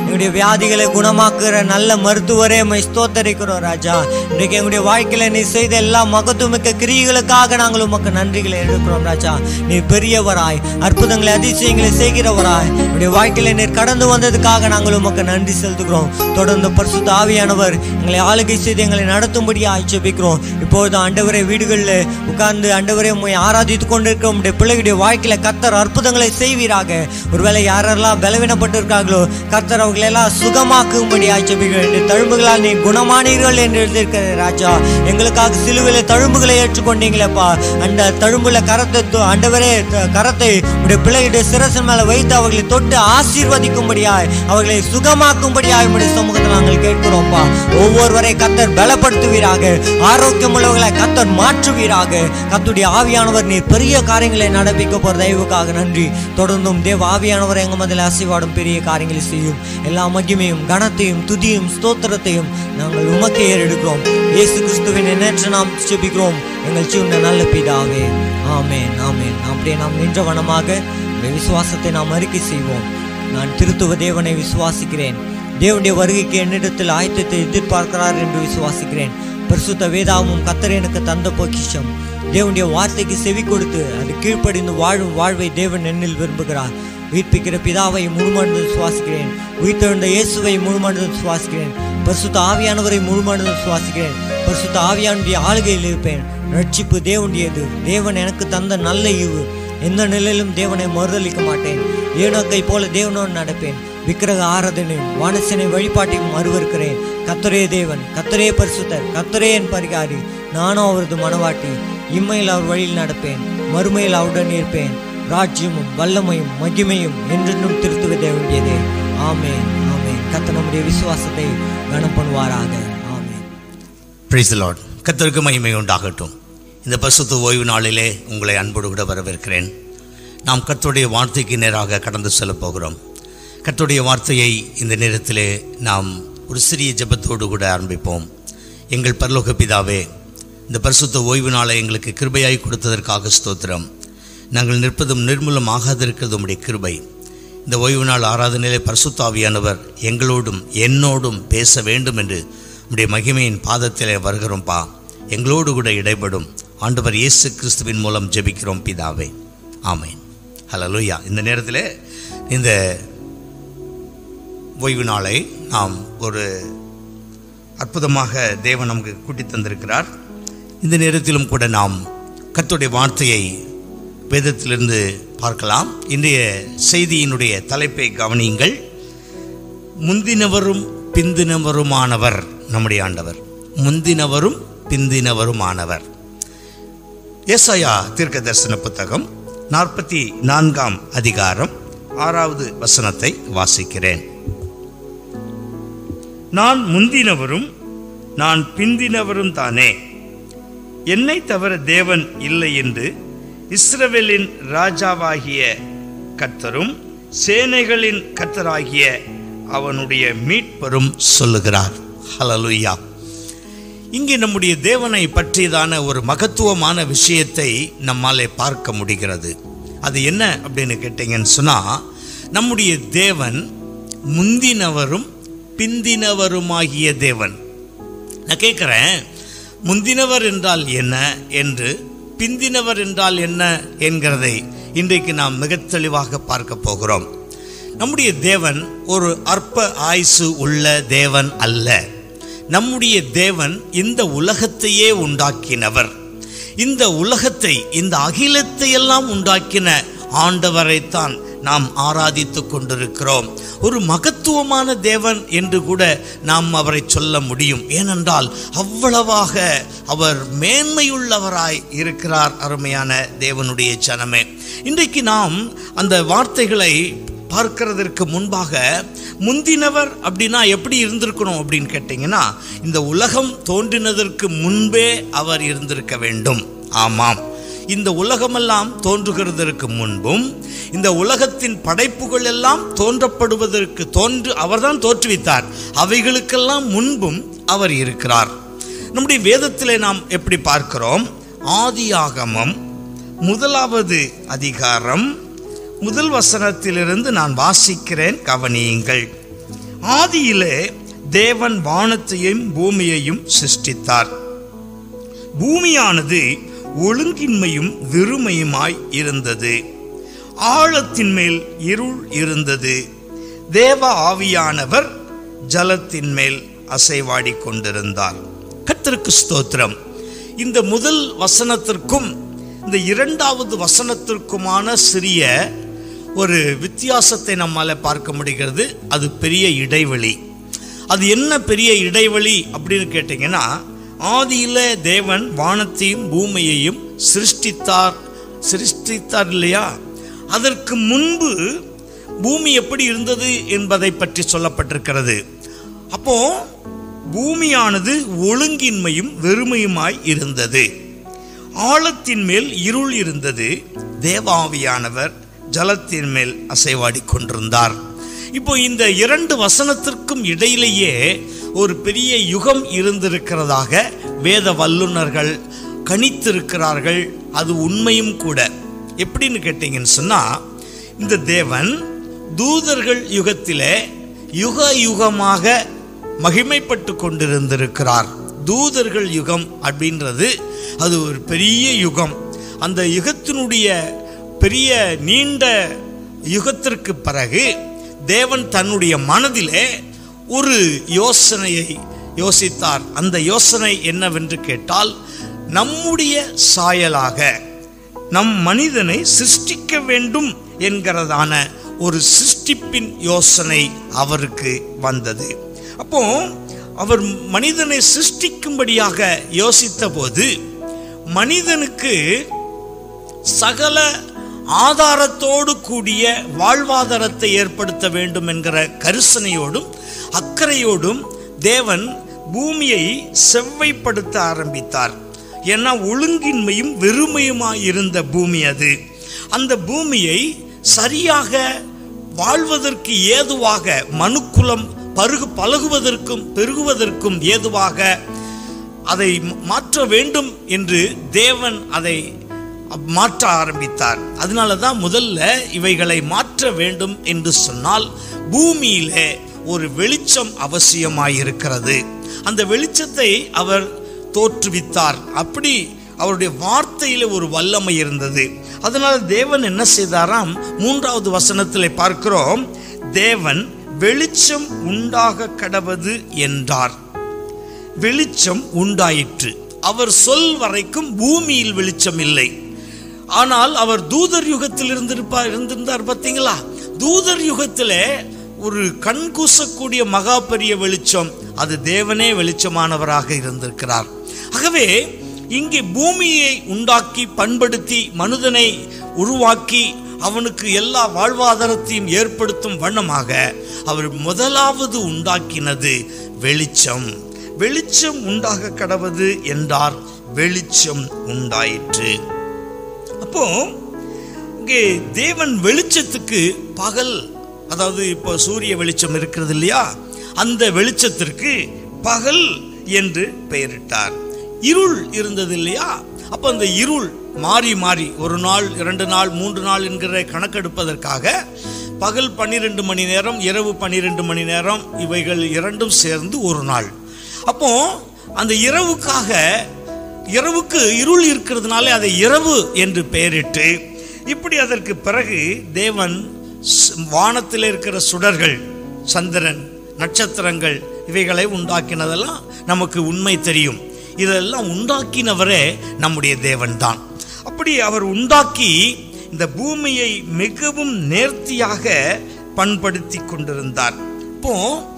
எங்களுடைய வியாதிகளை குணமாக்குற நல்ல மருத்துவரே மை ஸ்தோத்தரிக்கிறோம் ராஜா இன்றைக்கு எங்களுடைய வாழ்க்கையில நீ செய்த எல்லா மகத்துவமிக்க கிரியைகளுக்காக நாங்கள் உமக்கு நன்றிகளை எடுக்கிறோம் ராஜா நீ பெரியவராய் அற்புதங்களை அதிசயங்களை செய்கிறவராய் உடைய வாழ்க்கையில நீர் கடந்து வந்ததுக்காக நாங்கள் உமக்கு நன்றி செலுத்துகிறோம் தொடர்ந்து பரிசுத்த ஆவியானவர் எங்களை ஆளுகை செய்து எங்களை நடத்தும்படியாய் ஜெபிக்கிறோம் இப்பொழுது ஆண்டவரே வீடுகளில் உட்கார்ந்து ஆண்டவரே உம்மை ஆராதித்து கொண்டிருக்கிற உடைய பிள்ளைகளுடைய வாழ்க்கையில கர்த்தர் அற்புதங்களை செய்வீராக ஒருவேளை யாரெல்லாம் பலவீனப்பட்டு இருக்காங்களோ கர்த்தர் அவர்களை எல்லாம் சுகமாக்கும்படியாய் ஜெபிக்கிறேன் இந்த தழும்புகளால் நீ குணமானீர்கள் என்று எழுதியிருக்கிற ராஜா எங்களுக்காக சிலுவையில தழும்புகளை ஏற்றுக்கொண்டீங்களேப்பா அந்த தழும்புல கரத்தை தொ- ஆண்டவரே த- கரத்தை உடைய பிள்ளைகளுடைய சிரசின் மேல வைத்து அவர்களை தொட்டு ஆசீர்வதிக்கும்படியாய் அவர்களை சுகமாக்கும்படியாய் உடைய சமூகத்தில் நாங்கள் கேட்கிறோம்ப்பா ஒவ்வொருவரை கத்தர் பலப்படுத்துவீராக ஆரோக்கியம் உள்ளவர்களை கத்தர் மாற்றுவீராக கத்துடைய ஆவியானவர் நீர் பெரிய காரியங்களை நடப்பிக்க போற தயவுக்காக நன்றி தொடர்ந்தும் தேவ ஆவியானவர் எங்க மதில் ஆசீர்வாதம் பெரிய காரியங்களை செய்யும் எல்லா மகிமையும் கனத்தையும் துதியும் ஸ்தோத்திரத்தையும் நாங்கள் உமக்கே ஏறெடுக்கிறோம் இயேசு கிறிஸ்துவின் எண்ணற்ற நாம் ஜெபிக்கிறோம் எங்கள் சின்ன நல்ல பிதாவே ஆமென் ஆமென் அப்படியே நாம் நின்ற வனமாக உம்முடைய விசுவாசத்தை நாம் அறிக்கை செய்வோம் நான் திருத்துவ தேவனை விசுவாசிக்கிறேன் தேவனுடைய வருகைக்கு என்னிடத்தில் ஆயத்தத்தை எதிர்பார்க்கிறார் என்று விசுவாசிக்கிறேன் பரிசுத்த வேதாவும் கத்தர் எனக்கு தந்த பொக்கிஷம் தேவனுடைய வார்த்தைக்கு செவி கொடுத்து அது கீழ்ப்படிந்து வாழும் வாழ்வை தேவன் என்னில் விரும்புகிறார் உயிர்ப்பிக்கிற பிதாவை முழுமனதும் சுவாசிக்கிறேன் உயிர்த்தெழுந்த இயேசுவை முழுமனதும் சுவாசிக்கிறேன் பரிசுத்த ஆவியானவரை முழுமனதும் சுவாசிக்கிறேன் பரிசுத்த ஆவியானுடைய ஆளுகையில் இருப்பேன் ரட்சிப்பு தேவனுடையது தேவன் எனக்கு தந்த நல்ல ஈவு எந்த நிலையிலும் தேவனை மறுதளிக்க மாட்டேன் ஏனோக்கை போல தேவனோடு நடப்பேன் விக்கிரக ஆராதனையும் வானசனை வழிபாட்டையும் மறுவருக்கிறேன் கத்தரே தேவன் கத்தரே பரிசுத்தர் கத்தரே என் பரிகாரி நானும் அவரது மனவாட்டி இம்மையில் அவர் வழியில் நடப்பேன் மறுமையில் அவருடன் இருப்பேன் ராஜ்யமும் வல்லமையும் மகிமையும் என்றென்றும் திருத்துவ வேண்டியதே ஆமென் ஆமென் கத்த நம்முடைய விசுவாசத்தை கனம் பண்ணுவாராக ஆமென் பிரைஸ் லார்ட் கத்தருக்கு மகிமை உண்டாகட்டும் இந்த பசுத்து ஓய்வு நாளிலே உங்களை அன்போடு கூட வரவேற்கிறேன் நாம் கர்த்தருடைய வார்த்தைக்கு நேராக கடந்து செல்லப் போகிறோம் கர்த்தருடைய வார்த்தையை இந்த நேரத்திலே நாம் ஒரு சிறிய ஜெபத்தோடு கூட ஆரம்பிப்போம் எங்கள் பரலோக பிதாவே இந்த பரிசுத்த ஓய்வு நாளை எங்களுக்கு கிருபையாய் கொடுத்ததற்காக ஸ்தோத்திரம் நாங்கள் நிற்பதும் நிர்மூலம் ஆகாதிருக்கிறது உம்முடைய கிருபை இந்த ஓய்வு நாள் ஆராதனையிலே பரிசுத்தாவியானவர் எங்களோடும் என்னோடும் பேச வேண்டும் என்று உம்முடைய மகிமையின் பாதத்திலே வருகிறோம்ப்பா எங்களோடு கூட இடைபடும் ஆண்டவர் இயேசு கிறிஸ்துவின் மூலம் ஜெபிக்கிறோம் பிதாவே ஆமென் ஹalleluya இந்த நேரத்தில் இந்த ஓய்வு நாளை நாம் ஒரு அற்புதமாக தேவன் நமக்கு கூட்டி தந்திருக்கிறார் இந்த நேரத்திலும் கூட நாம் கர்த்தருடைய வார்த்தையை வேதத்திலிருந்து பார்க்கலாம் இன்றைய செய்தியினுடைய தலைப்பை கவனியுங்கள் முந்தினவரும் பிந்தினவருமானவர் நம்முடைய ஆண்டவர் முந்தினவரும் பிந்தினவருமானவர் ஏசாயா தீர்க்க தரிசன புத்தகம் நாற்பத்தி நான்காம் அதிகாரம் ஆறாவது வசனத்தை வாசிக்கிறேன் நான் முந்தினவரும் நான் பிந்தினவரும் தானே என்னை தவிர தேவன் இல்லை என்று இஸ்ரவேலின் ராஜாவாகிய கர்த்தரும் சேனைகளின் கர்த்தராகிய அவனுடைய மீட்பரும் சொல்லுகிறார் ஹalleluya இங்கே நம்முடைய தேவனை பற்றியதான ஒரு மகத்துவமான விஷயத்தை நம்மாலே பார்க்க முடிகிறது அது என்ன அப்படின்னு கேட்டீங்கன்னு சொன்னா நம்முடைய தேவன் முந்தினவரும் பிந்தினவருமாகிய தேவன் நான் கேட்குறேன் முந்தினவர் என்றால் என்ன என்று பிந்தினவர் என்றால் என்ன என்கிறதை இன்றைக்கு நாம் மிகத் தெளிவாக பார்க்க போகிறோம் நம்முடைய தேவன் ஒரு அற்ப ஆயுசு உள்ள தேவன் அல்ல நம்முடைய தேவன் இந்த உலகத்தையே உண்டாக்கினவர் இந்த உலகத்தை இந்த அகிலத்தை எல்லாம் உண்டாக்கின ஆண்டவரைத்தான் நாம் ஆராதித்துக் கொண்டிருக்கிறோம் ஒரு மகத்துவமான தேவன் என்று கூட நாம் அவரை சொல்ல முடியும் ஏனென்றால் அவ்வளவாக அவர் மேன்மையுள்ளவராய் இருக்கிறார் அருமையான தேவனுடைய ஜனமே இன்றைக்கு நாம் அந்த வார்த்தைகளை பார்க்கிறதற்கு முன்பாக முந்தினவர் அப்படின்னா எப்படி இருந்திருக்கணும் அப்படின்னு கேட்டிங்கன்னா இந்த உலகம் தோன்றினதற்கு முன்பே அவர் இருந்திருக்க வேண்டும் ஆமாம் இந்த உலகமெல்லாம் தோன்றுகிறதற்கு முன்பும் இந்த உலகத்தின் படைப்புகள் எல்லாம் தோன்றப்படுவதற்கு தோன்று அவர்தான் தோற்றுவித்தார் அவைகளுக்கெல்லாம் முன்பும் அவர் இருக்கிறார் நம்முடைய வேதத்திலே நாம் எப்படி பார்க்கிறோம் ஆதியாகமம் முதலாவது அதிகாரம் முதல் வசனத்திலிருந்து நான் வாசிக்கிறேன் கவனியுங்கள் ஆதியிலே தேவன் வானத்தையும் பூமியையும் சிருஷ்டித்தார் பூமியானது ஒழுங்கின்மையும் வெறுமையுமாய் இருந்தது ஆழத்தின் மேல் இருள் இருந்தது தேவ ஆவியானவர் ஜலத்தின் மேல் அசைவாடிக் கொண்டிருந்தார் கர்த்தருக்கு ஸ்தோத்திரம் இந்த முதல் வசனத்திற்கும் இந்த இரண்டாவது வசனத்திற்குமான சிறிய ஒரு வித்தியாசத்தை நம்மால பார்க்க முடிகிறது அது பெரிய இடைவெளி அது என்ன பெரிய இடைவெளி அப்படின்னு கேட்டிங்கன்னா ஆதியில தேவன் வானத்தையும் பூமியையும் சிருஷ்டித்தார் சிருஷ்டித்தார் இல்லையா அதற்கு முன்பு பூமி எப்படி இருந்தது என்பதை பற்றி சொல்லப்பட்டிருக்கிறது அப்போ பூமியானது ஒழுங்கின்மையும் வெறுமையுமாய் இருந்தது ஆழத்தின் மேல் இருள் இருந்தது தேவாவியானவர் ஜலத்தின் மேல் அசைவாடிக் கொண்டிருந்தார் இப்போ இந்த இரண்டு வசனத்திற்கும் இடையிலேயே ஒரு பெரிய யுகம் இருந்திருக்கிறதாக வேத வல்லுனர்கள் கணித்திருக்கிறார்கள் அது உண்மையும் கூட எப்படின்னு கேட்டீங்கன்னு சொன்னா இந்த தேவன் தூதர்கள் யுகத்திலே யுக யுகமாக மகிமைப்பட்டு கொண்டிருந்திருக்கிறார் தூதர்கள் யுகம் அப்படின்றது அது ஒரு பெரிய யுகம் அந்த யுகத்தினுடைய பெரிய நீண்ட யுகத்திற்கு பிறகு தேவன் தன்னுடைய மனதிலே ஒரு யோசனையை யோசித்தார் அந்த யோசனை என்னவென்று கேட்டால் நம்முடைய சாயலாக நம் மனிதனை சிருஷ்டிக்க வேண்டும் என்கிறதான ஒரு சிருஷ்டிப்பின் யோசனை அவருக்கு வந்தது அப்போ அவர் மனிதனை சிருஷ்டிக்கும்படியாக யோசித்த போது மனிதனுக்கு சகல ஆதாரத்தோடு கூடிய வாழ்வாதாரத்தை ஏற்படுத்த வேண்டும் என்கிற கரிசனையோடும் அக்கறையோடும் தேவன் பூமியை செவ்வைப்படுத்த ஆரம்பித்தார் ஏன்னா ஒழுங்கின்மையும் வெறுமையுமாய் இருந்த பூமி அது அந்த பூமியை சரியாக வாழ்வதற்கு ஏதுவாக மனுக்குலம் பருகு பழகுவதற்கும் பெருகுவதற்கும் ஏதுவாக அதை மாற்ற வேண்டும் என்று தேவன் அதை மாற்ற ஆரம்பித்தார் அதனால தான் முதல்ல இவைகளை மாற்ற வேண்டும் என்று சொன்னால் பூமியிலே ஒரு வெளிச்சம் அவசியமாயிருக்கிறது அந்த வெளிச்சத்தை அவர் தோற்றுவித்தார் அப்படி அவருடைய வார்த்தையில ஒரு வல்லமை இருந்தது அதனால தேவன் என்ன செய்தாராம் மூன்றாவது வசனத்தில் பார்க்கிறோம் தேவன் வெளிச்சம் உண்டாக கடவது என்றார் வெளிச்சம் உண்டாயிற்று அவர் சொல் வரைக்கும் பூமியில் வெளிச்சம் இல்லை ஆனால் அவர் தூதர் யுகத்தில் இருந்திருப்பார் இருந்திருந்தார் பார்த்தீங்களா தூதர் யுகத்திலே ஒரு கண் கூசக்கூடிய மகா பெரிய வெளிச்சம் அது தேவனே வெளிச்சமானவராக இருந்திருக்கிறார் ஆகவே இங்கே பூமியை உண்டாக்கி பண்படுத்தி மனிதனை உருவாக்கி அவனுக்கு எல்லா வாழ்வாதாரத்தையும் ஏற்படுத்தும் வண்ணமாக அவர் முதலாவது உண்டாக்கினது வெளிச்சம் வெளிச்சம் உண்டாக கடவது என்றார் வெளிச்சம் உண்டாயிற்று அப்போ இங்கே தேவன் வெளிச்சத்துக்கு பகல் அதாவது இப்போ சூரிய வெளிச்சம் இருக்கிறது இல்லையா அந்த வெளிச்சத்திற்கு பகல் என்று பெயரிட்டார் இருள் இருந்தது இல்லையா அப்போ அந்த இருள் மாறி மாறி ஒரு நாள் இரண்டு நாள் மூன்று நாள் என்கிற கணக்கெடுப்பதற்காக பகல் பன்னிரெண்டு மணி நேரம் இரவு பன்னிரெண்டு மணி நேரம் இவைகள் இரண்டும் சேர்ந்து ஒரு நாள் அப்போ அந்த இரவுக்காக இரவுக்கு இருள் இருக்கிறதுனால அதை இரவு என்று பெயரிட்டு இப்படி அதற்கு பிறகு தேவன் ஸ்- வானத்தில் இருக்கிற சுடர்கள் சந்திரன் நட்சத்திரங்கள் இவைகளை உண்டாக்கினதெல்லாம் நமக்கு உண்மை தெரியும் இதெல்லாம் உண்டாக்கினவரே நம்முடைய தேவன்தான் அப்படி அவர் உண்டாக்கி இந்த பூமியை மிகவும் நேர்த்தியாக பண்படுத்தி கொண்டிருந்தார் இப்போ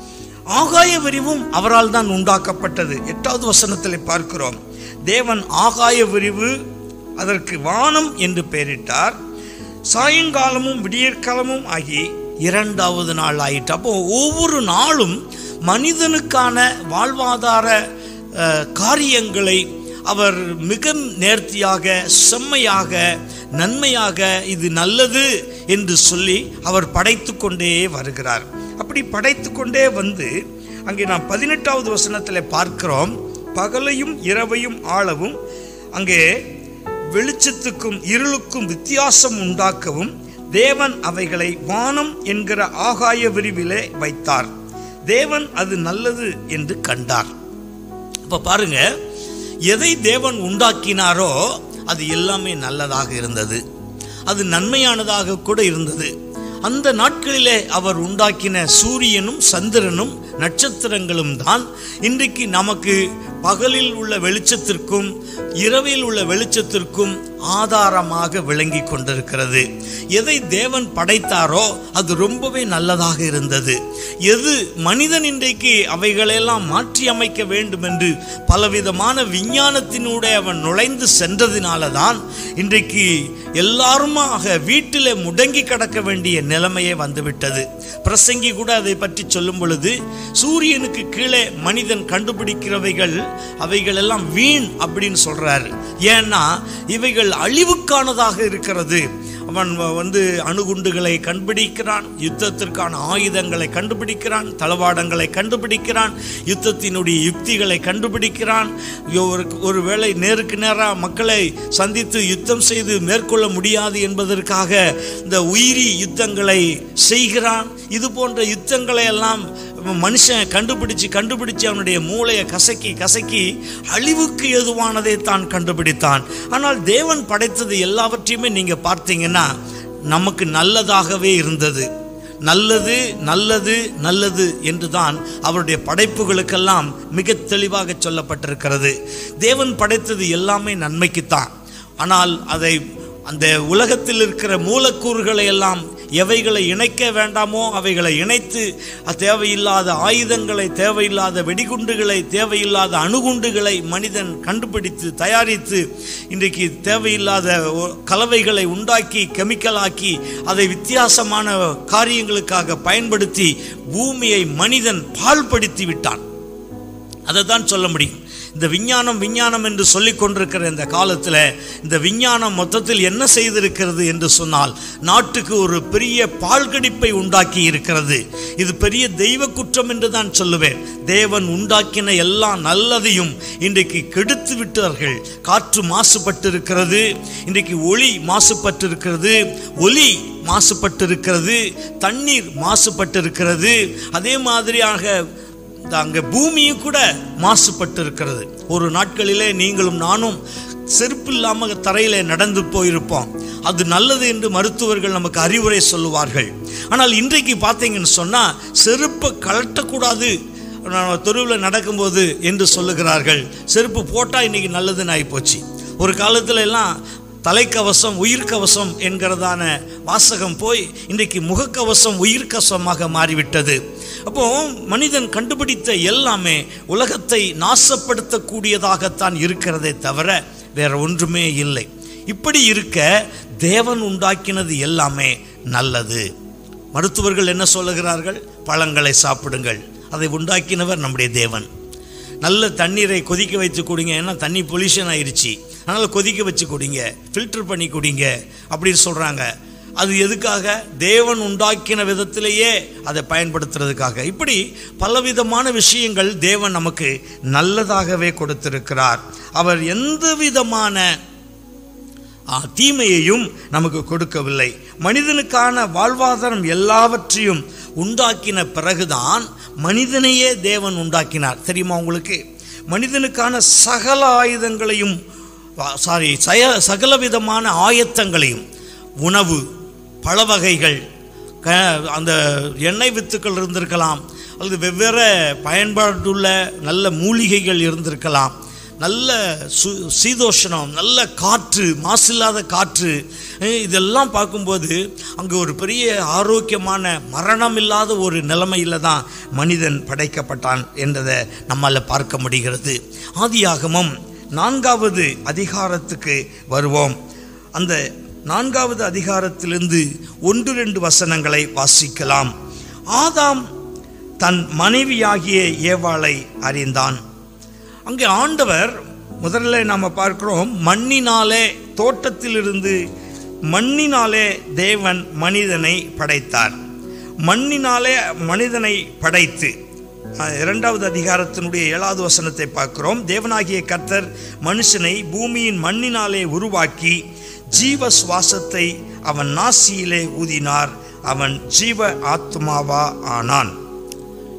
ஆகாய விரிவும் அவரால் தான் உண்டாக்கப்பட்டது எட்டாவது வசனத்தில் பார்க்கிறோம் தேவன் ஆகாய விரிவு அதற்கு வானம் என்று பெயரிட்டார் சாயங்காலமும் விடியற்காலமும் ஆகி இரண்டாவது நாள் ஆயிற்று அப்போ ஒவ்வொரு நாளும் மனிதனுக்கான வாழ்வாதார அஹ், காரியங்களை அவர் மிக நேர்த்தியாக செம்மையாக நன்மையாக இது நல்லது என்று சொல்லி அவர் படைத்து கொண்டே வருகிறார் அப்படி படைத்து கொண்டே வந்து அங்கே நாம் பதினெட்டாவது வசனத்தில் பார்க்கிறோம் பகலையும் இரவையும் ஆளவும் அங்கே வெளிச்சத்துக்கும் இருளுக்கும் வித்தியாசம் உண்டாக்கவும் தேவன் அவைகளை வானம் என்கிற ஆகாய விரிவிலே வைத்தார் தேவன் அது நல்லது என்று கண்டார் இப்ப பாருங்க எதை தேவன் உண்டாக்கினாரோ அது எல்லாமே நல்லதாக இருந்தது அது நன்மையானதாக கூட இருந்தது அந்த நாட்களிலே அவர் உண்டாக்கின சூரியனும் சந்திரனும் நட்சத்திரங்களும் தான் இன்றைக்கு நமக்கு பகலில் உள்ள வெளிச்சத்திற்கும் இரவில் உள்ள வெளிச்சத்திற்கும் ஆதாரமாக விளங்கி கொண்டிருக்கிறது எதை தேவன் படைத்தாரோ அது ரொம்பவே நல்லதாக இருந்தது எது மனிதன் இன்றைக்கு அவைகளெல்லாம் மாற்றி அமைக்க வேண்டும் என்று பலவிதமான விஞ்ஞானத்தினூடே அவன் நுழைந்து சென்றதினால தான் இன்றைக்கு எல்லாருமாக வீட்டிலே முடங்கி கிடக்க வேண்டிய நிலைமையே வந்துவிட்டது பிரசங்கி கூட அதை பற்றி சொல்லும் பொழுது சூரியனுக்கு கீழே மனிதன் கண்டுபிடிக்கிறவைகள் அவைகள் எல்லாம் வீண் அப்படின்னு சொல்றாரு ஏன்னா இவைகள் அழிவுக்கானதாக இருக்கிறது அவன் வ- வந்து அணுகுண்டுகளை கண்டுபிடிக்கிறான் யுத்தத்திற்கான ஆயுதங்களை கண்டுபிடிக்கிறான் தளவாடங்களை கண்டுபிடிக்கிறான் யுத்தத்தினுடைய யுக்திகளை கண்டுபிடிக்கிறான் ஒரு ஒருவேளை நேருக்கு நேராக மக்களை சந்தித்து யுத்தம் செய்து மேற்கொள்ள முடியாது என்பதற்காக இந்த உயிரி யுத்தங்களை செய்கிறான் இது போன்ற யுத்தங்களை எல்லாம் மனுஷன் கண்டுபிடிச்சு கண்டுபிடிச்சு அவனுடைய மூளையை கசக்கி கசக்கி அழிவுக்கு எதுவானதை தான் கண்டுபிடித்தான் ஆனால் தேவன் படைத்தது எல்லாவற்றையுமே நீங்க பார்த்தீங்கன்னா நமக்கு நல்லதாகவே இருந்தது நல்லது நல்லது நல்லது என்றுதான் அவருடைய படைப்புகளுக்கெல்லாம் மிக தெளிவாக சொல்லப்பட்டிருக்கிறது தேவன் படைத்தது எல்லாமே நன்மைக்குத்தான் ஆனால் அதை அந்த உலகத்தில் இருக்கிற மூலக்கூறுகளை எல்லாம் எவைகளை இணைக்க வேண்டாமோ அவைகளை இணைத்து அ- தேவையில்லாத ஆயுதங்களை தேவையில்லாத வெடிகுண்டுகளை தேவையில்லாத அணுகுண்டுகளை மனிதன் கண்டுபிடித்து தயாரித்து இன்றைக்கு தேவையில்லாத ஒ- கலவைகளை உண்டாக்கி கெமிக்கலாக்கி அதை வித்தியாசமான காரியங்களுக்காக பயன்படுத்தி பூமியை மனிதன் பாழ்படுத்தி விட்டான் அதை தான் சொல்ல முடியும் இந்த விஞ்ஞானம் விஞ்ஞானம் என்று சொல்லிக் கொண்டிருக்கிற இந்த காலத்தில் இந்த விஞ்ஞானம் மொத்தத்தில் என்ன செய்திருக்கிறது என்று சொன்னால் நாட்டுக்கு ஒரு பெரிய பால்கடிப்பை உண்டாக்கி இருக்கிறது இது பெரிய தெய்வ குற்றம் என்று தான் சொல்லுவேன் தேவன் உண்டாக்கின எல்லா நல்லதையும் இன்றைக்கு கெடுத்து விட்டார்கள் காற்று மாசுபட்டிருக்கிறது இன்றைக்கு ஒளி மாசுபட்டிருக்கிறது ஒலி மாசுபட்டிருக்கிறது தண்ணீர் மாசுபட்டிருக்கிறது அதே மாதிரியாக இந்த அங்கே பூமியும் கூட மாசுபட்டு இருக்கிறது ஒரு நாட்களிலே நீங்களும் நானும் செருப்பு இல்லாமல் தரையிலே நடந்து போயிருப்போம் அது நல்லது என்று மருத்துவர்கள் நமக்கு அறிவுரை சொல்லுவார்கள் ஆனால் இன்றைக்கு பார்த்தீங்கன்னு சொன்னால் செருப்பை கழட்டக்கூடாது நான் தெருவில் நடக்கும்போது என்று சொல்லுகிறார்கள் செருப்பு போட்டால் இன்னைக்கு நல்லதுன்னு ஆகிப்போச்சு ஒரு காலத்துல எல்லாம் தலைக்கவசம் உயிர்க்கவசம் என்கிறதான வாசகம் போய் இன்றைக்கு முகக்கவசம் உயிர்க்கவசமாக மாறிவிட்டது அப்போ மனிதன் கண்டுபிடித்த எல்லாமே உலகத்தை நாசப்படுத்தக்கூடியதாகத்தான் இருக்கிறதே தவிர வேற ஒன்றுமே இல்லை இப்படி இருக்க தேவன் உண்டாக்கினது எல்லாமே நல்லது மருத்துவர்கள் என்ன சொல்லுகிறார்கள் பழங்களை சாப்பிடுங்கள் அதை உண்டாக்கினவர் நம்முடைய தேவன் நல்ல தண்ணீரை கொதிக்க வைத்து குடிங்க ஏன்னா தண்ணி பொல்யூஷன் ஆயிருச்சு அதனால் கொதிக்க வச்சு குடிங்க ஃபில்டர் பண்ணி குடிங்க அப்படின்னு சொல்கிறாங்க அது எதுக்காக தேவன் உண்டாக்கின விதத்திலேயே அதை பயன்படுத்துறதுக்காக இப்படி பலவிதமான விஷயங்கள் தேவன் நமக்கு நல்லதாகவே கொடுத்திருக்கிறார் அவர் எந்த விதமான ஆ, தீமையையும் நமக்கு கொடுக்கவில்லை மனிதனுக்கான வாழ்வாதாரம் எல்லாவற்றையும் உண்டாக்கின பிறகுதான் மனிதனையே தேவன் உண்டாக்கினார் தெரியுமா உங்களுக்கு மனிதனுக்கான சகல ஆயுதங்களையும் சாரி சய சகல விதமான ஆயத்தங்களையும் உணவு பழ வகைகள் க அந்த எண்ணெய் வித்துக்கள் இருந்திருக்கலாம் அல்லது வெவ்வேறு பயன்பாடுள்ள நல்ல மூலிகைகள் இருந்திருக்கலாம் நல்ல சு சீதோஷணம் நல்ல காற்று மாசில்லாத காற்று அஹ் இதெல்லாம் பார்க்கும்போது அங்கே ஒரு பெரிய ஆரோக்கியமான மரணம் இல்லாத ஒரு நிலைமையில் தான் மனிதன் படைக்கப்பட்டான் என்றதை நம்மால் பார்க்க முடிகிறது ஆதியாகமம் நான்காவது அதிகாரத்துக்கு வருவோம் அந்த நான்காவது அதிகாரத்திலிருந்து ஒன்று ரெண்டு வசனங்களை வாசிக்கலாம் ஆதாம் தன் மனைவியாகிய ஏவாளை அறிந்தான் அங்கே ஆண்டவர் முதல்ல நாம் பார்க்கிறோம் மண்ணினாலே தோட்டத்திலிருந்து மண்ணினாலே தேவன் மனிதனை படைத்தார் மண்ணினாலே மனிதனை படைத்து அஹ், இரண்டாவது அதிகாரத்தினுடைய ஏழாவது வசனத்தை பார்க்கிறோம் தேவனாகிய கர்த்தர் மனுஷனை பூமியின் மண்ணினாலே உருவாக்கி ஜீவ சுவாசத்தை அவன் நாசியிலே ஊதினார் அவன் ஜீவ ஆத்மாவா ஆனான்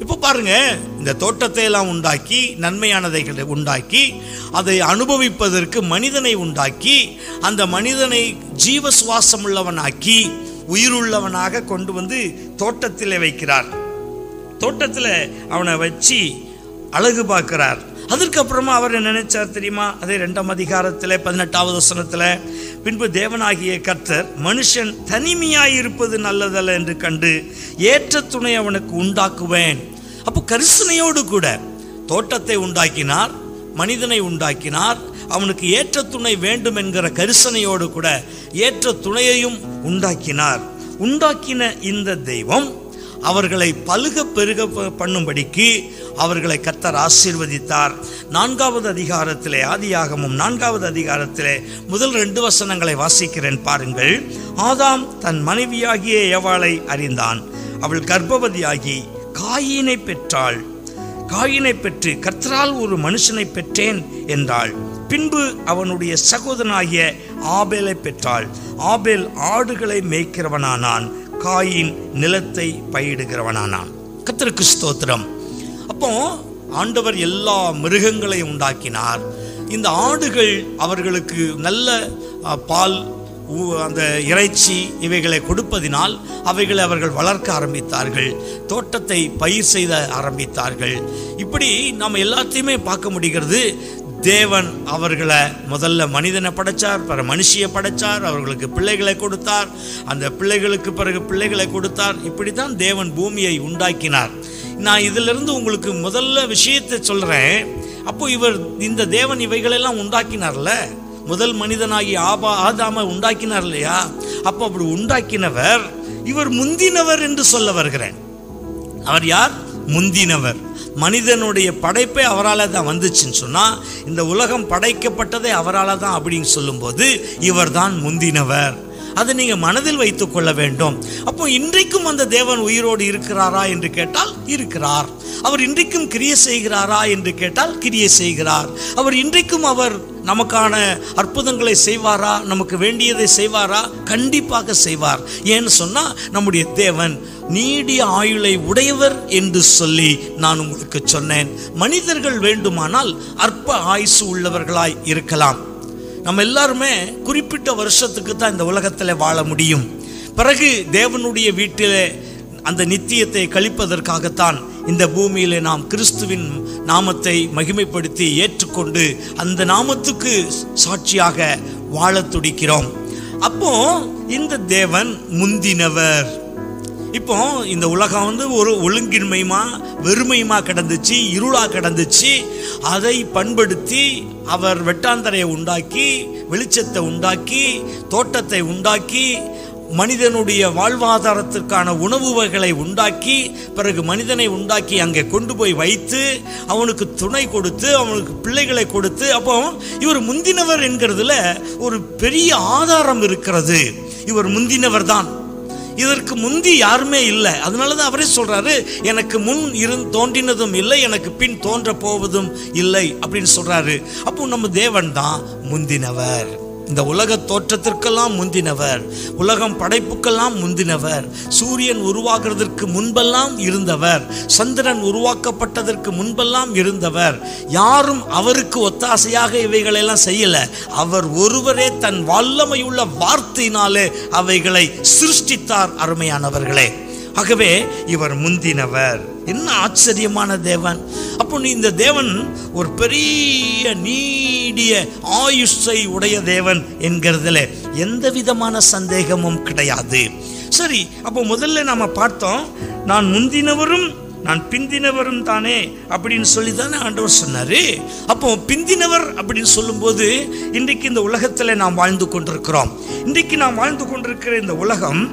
இப்போ பாருங்க இந்த தோட்டத்தை எல்லாம் உண்டாக்கி நன்மையானதை உண்டாக்கி அதை அனுபவிப்பதற்கு மனிதனை உண்டாக்கி அந்த மனிதனை ஜீவ சுவாசம் உள்ளவனாக்கி உயிருள்ளவனாக கொண்டு வந்து தோட்டத்திலே வைக்கிறார் தோட்டத்தில் அவனை வச்சு அழகு பார்க்கிறார் அதற்கப்புறமா அவர் என்ன நினைச்சார் தெரியுமா அதே ரெண்டாம் அதிகாரத்தில் பதினெட்டாவது வசனத்தில் பின்பு தேவனாகிய கர்த்தர் மனுஷன் தனிமையாய் இருப்பது நல்லதல்ல என்று கண்டு ஏற்ற துணை அவனுக்கு உண்டாக்குவேன் அப்போ கரிசனையோடு கூட தோட்டத்தை உண்டாக்கினார் மனிதனை உண்டாக்கினார் அவனுக்கு ஏற்ற துணை வேண்டும் என்கிற கரிசனையோடு கூட ஏற்ற துணையையும் உண்டாக்கினார் உண்டாக்கின இந்த தெய்வம் அவர்களை பலுக பெருக ப- பண்ணும்படிக்கு அவர்களை கர்த்தர் ஆசீர்வதித்தார் நான்காவது அதிகாரத்திலே ஆதியாகமும் நான்காவது அதிகாரத்திலே முதல் ரெண்டு வசனங்களை வாசிக்கிறேன் பாருங்கள் ஆதாம் தன் மனைவியாகிய ஏவாளை அறிந்தான் அவள் கர்ப்பவதியாகி காயினை பெற்றாள் காயினை பெற்று கர்த்தரால் ஒரு மனுஷனை பெற்றேன் என்றாள் பின்பு அவனுடைய சகோதரனாகிய ஆபேலை பெற்றாள் ஆபேல் ஆடுகளை மேய்க்கிறவனானான் காயின் நிலத்தை பயிடுகிறவனானான் கர்த்தருக்கு ஸ்தோத்திரம் அப்போ ஆண்டவர் எல்லா மிருகங்களையும் உண்டாக்கினார் இந்த ஆடுகள் அவர்களுக்கு நல்ல அ, பால் ஊ- அந்த இறைச்சி இவைகளை கொடுப்பதினால் அவைகளை அவர்கள் வளர்க்க ஆரம்பித்தார்கள் தோட்டத்தை பயிர் செய்த ஆரம்பித்தார்கள் இப்படி நாம் எல்லாத்தையுமே பார்க்க முடிகிறது தேவன் அவர்களை முதல்ல மனிதனை படைச்சார் பிற மனுஷியை படைச்சார் அவர்களுக்கு பிள்ளைகளை கொடுத்தார் அந்த பிள்ளைகளுக்கு பிறகு பிள்ளைகளை கொடுத்தார் இப்படி தான் தேவன் பூமியை உண்டாக்கினார் நான் இதிலிருந்து உங்களுக்கு முதல்ல விஷயத்தை சொல்றேன் அப்போ இவர் இந்த தேவன் இவைகளெல்லாம் உண்டாக்கினார்ல முதல் மனிதனாகி ஆபா ஆதாம உண்டாக்கினார் இல்லையா அப்போ அப்படி உண்டாக்கினவர் இவர் முந்தினவர் என்று சொல்ல வருகிறேன் அவர் யார் முந்தினவர் மனிதனுடைய படைப்பே அவரால் தான் வந்துச்சுன்னு சொன்னா இந்த உலகம் படைக்கப்பட்டதே அவரால் தான் அப்படின்னு சொல்லும்போது இவர் தான் முந்தினவர் அதை நீங்க மனதில் வைத்துக் கொள்ள வேண்டும் அப்போ இன்றைக்கும் அந்த தேவன் உயிரோடு இருக்கிறாரா என்று கேட்டால் இருக்கிறார் அவர் இன்றைக்கும் கிரியை செய்கிறாரா என்று கேட்டால் கிரியை செய்கிறார் அவர் இன்றைக்கும் அவர் நமக்கான அற்புதங்களை செய்வாரா நமக்கு வேண்டியதை செய்வாரா கண்டிப்பாக செய்வார் ஏன்னு சொன்னா நம்முடைய தேவன் நீடிய ஆயுளை உடையவர் என்று சொல்லி நான் உங்களுக்கு சொன்னேன் மனிதர்கள் வேண்டுமானால் அற்ப ஆயுசு உள்ளவர்களாய் இருக்கலாம் நம்ம எல்லாருமே குறிப்பிட்ட வருஷத்துக்கு தான் இந்த உலகத்தில் வாழ முடியும் பிறகு தேவனுடைய வீட்டிலே அந்த நித்தியத்தை கழிப்பதற்காகத்தான் இந்த பூமியிலே நாம் கிறிஸ்துவின் நாமத்தை மகிமைப்படுத்தி ஏற்றுக்கொண்டு அந்த நாமத்துக்கு சாட்சியாக வாழத் துடிக்கிறோம் அப்போ இந்த தேவன் முந்தினவர் இப்போ இந்த உலகம் வந்து ஒரு ஒழுங்கின்மையுமா வெறுமையுமா கிடந்துச்சு இருளா கிடந்துச்சு அதை பண்படுத்தி அவர் வெட்டாந்தரையை உண்டாக்கி வெளிச்சத்தை உண்டாக்கி தோட்டத்தை உண்டாக்கி மனிதனுடைய வாழ்வாதாரத்திற்கான உணவு வகைகளை உண்டாக்கி பிறகு மனிதனை உண்டாக்கி அங்கே கொண்டு போய் வைத்து அவனுக்கு துணை கொடுத்து அவனுக்கு பிள்ளைகளை கொடுத்து அப்போ இவர் முந்தினவர் என்கிறதுல ஒரு பெரிய ஆதாரம் இருக்கிறது இவர் முந்தினவர் தான் இதற்கு முந்தி யாருமே இல்லை அதனால தான் அவரே சொல்றாரு எனக்கு முன் இருந் தோன்றினதும் இல்லை எனக்கு பின் தோன்ற போவதும் இல்லை அப்படின்னு சொல்றாரு அப்போ நம்ம தேவன் தான் முந்தினவர் இந்த உலக தோற்றத்திற்கெல்லாம் முந்தினவர் உலகம் படைப்புக்கெல்லாம் முந்தினவர் சூரியன் உருவாகிறதற்கு முன்பெல்லாம் இருந்தவர் சந்திரன் உருவாக்கப்பட்டதற்கு முன்பெல்லாம் இருந்தவர் யாரும் அவருக்கு ஒத்தாசையாக இவைகளெல்லாம் செய்யல அவர் ஒருவரே தன் வல்லமையுள்ள வார்த்தையினாலே அவைகளை சிருஷ்டித்தார் அருமையானவர்களே ஆகவே இவர் முந்தினவர் என்ன ஆச்சரியமான தேவன் அப்போ நீ இந்த தேவன் ஒரு பெரிய நீடிய ஆயுஷை உடைய தேவன் என்கிறதுல எந்த விதமான சந்தேகமும் கிடையாது சரி அப்போ முதல்ல நாம பார்த்தோம் நான் முந்தினவரும் நான் பிந்தினவரும் தானே அப்படின்னு சொல்லி தானே ஆண்டவர் சொன்னாரு அப்போ பிந்தினவர் அப்படின்னு சொல்லும்போது இன்றைக்கு இந்த உலகத்தில் நாம் வாழ்ந்து கொண்டிருக்கிறோம் இன்றைக்கு நாம் வாழ்ந்து கொண்டிருக்கிற இந்த உலகம்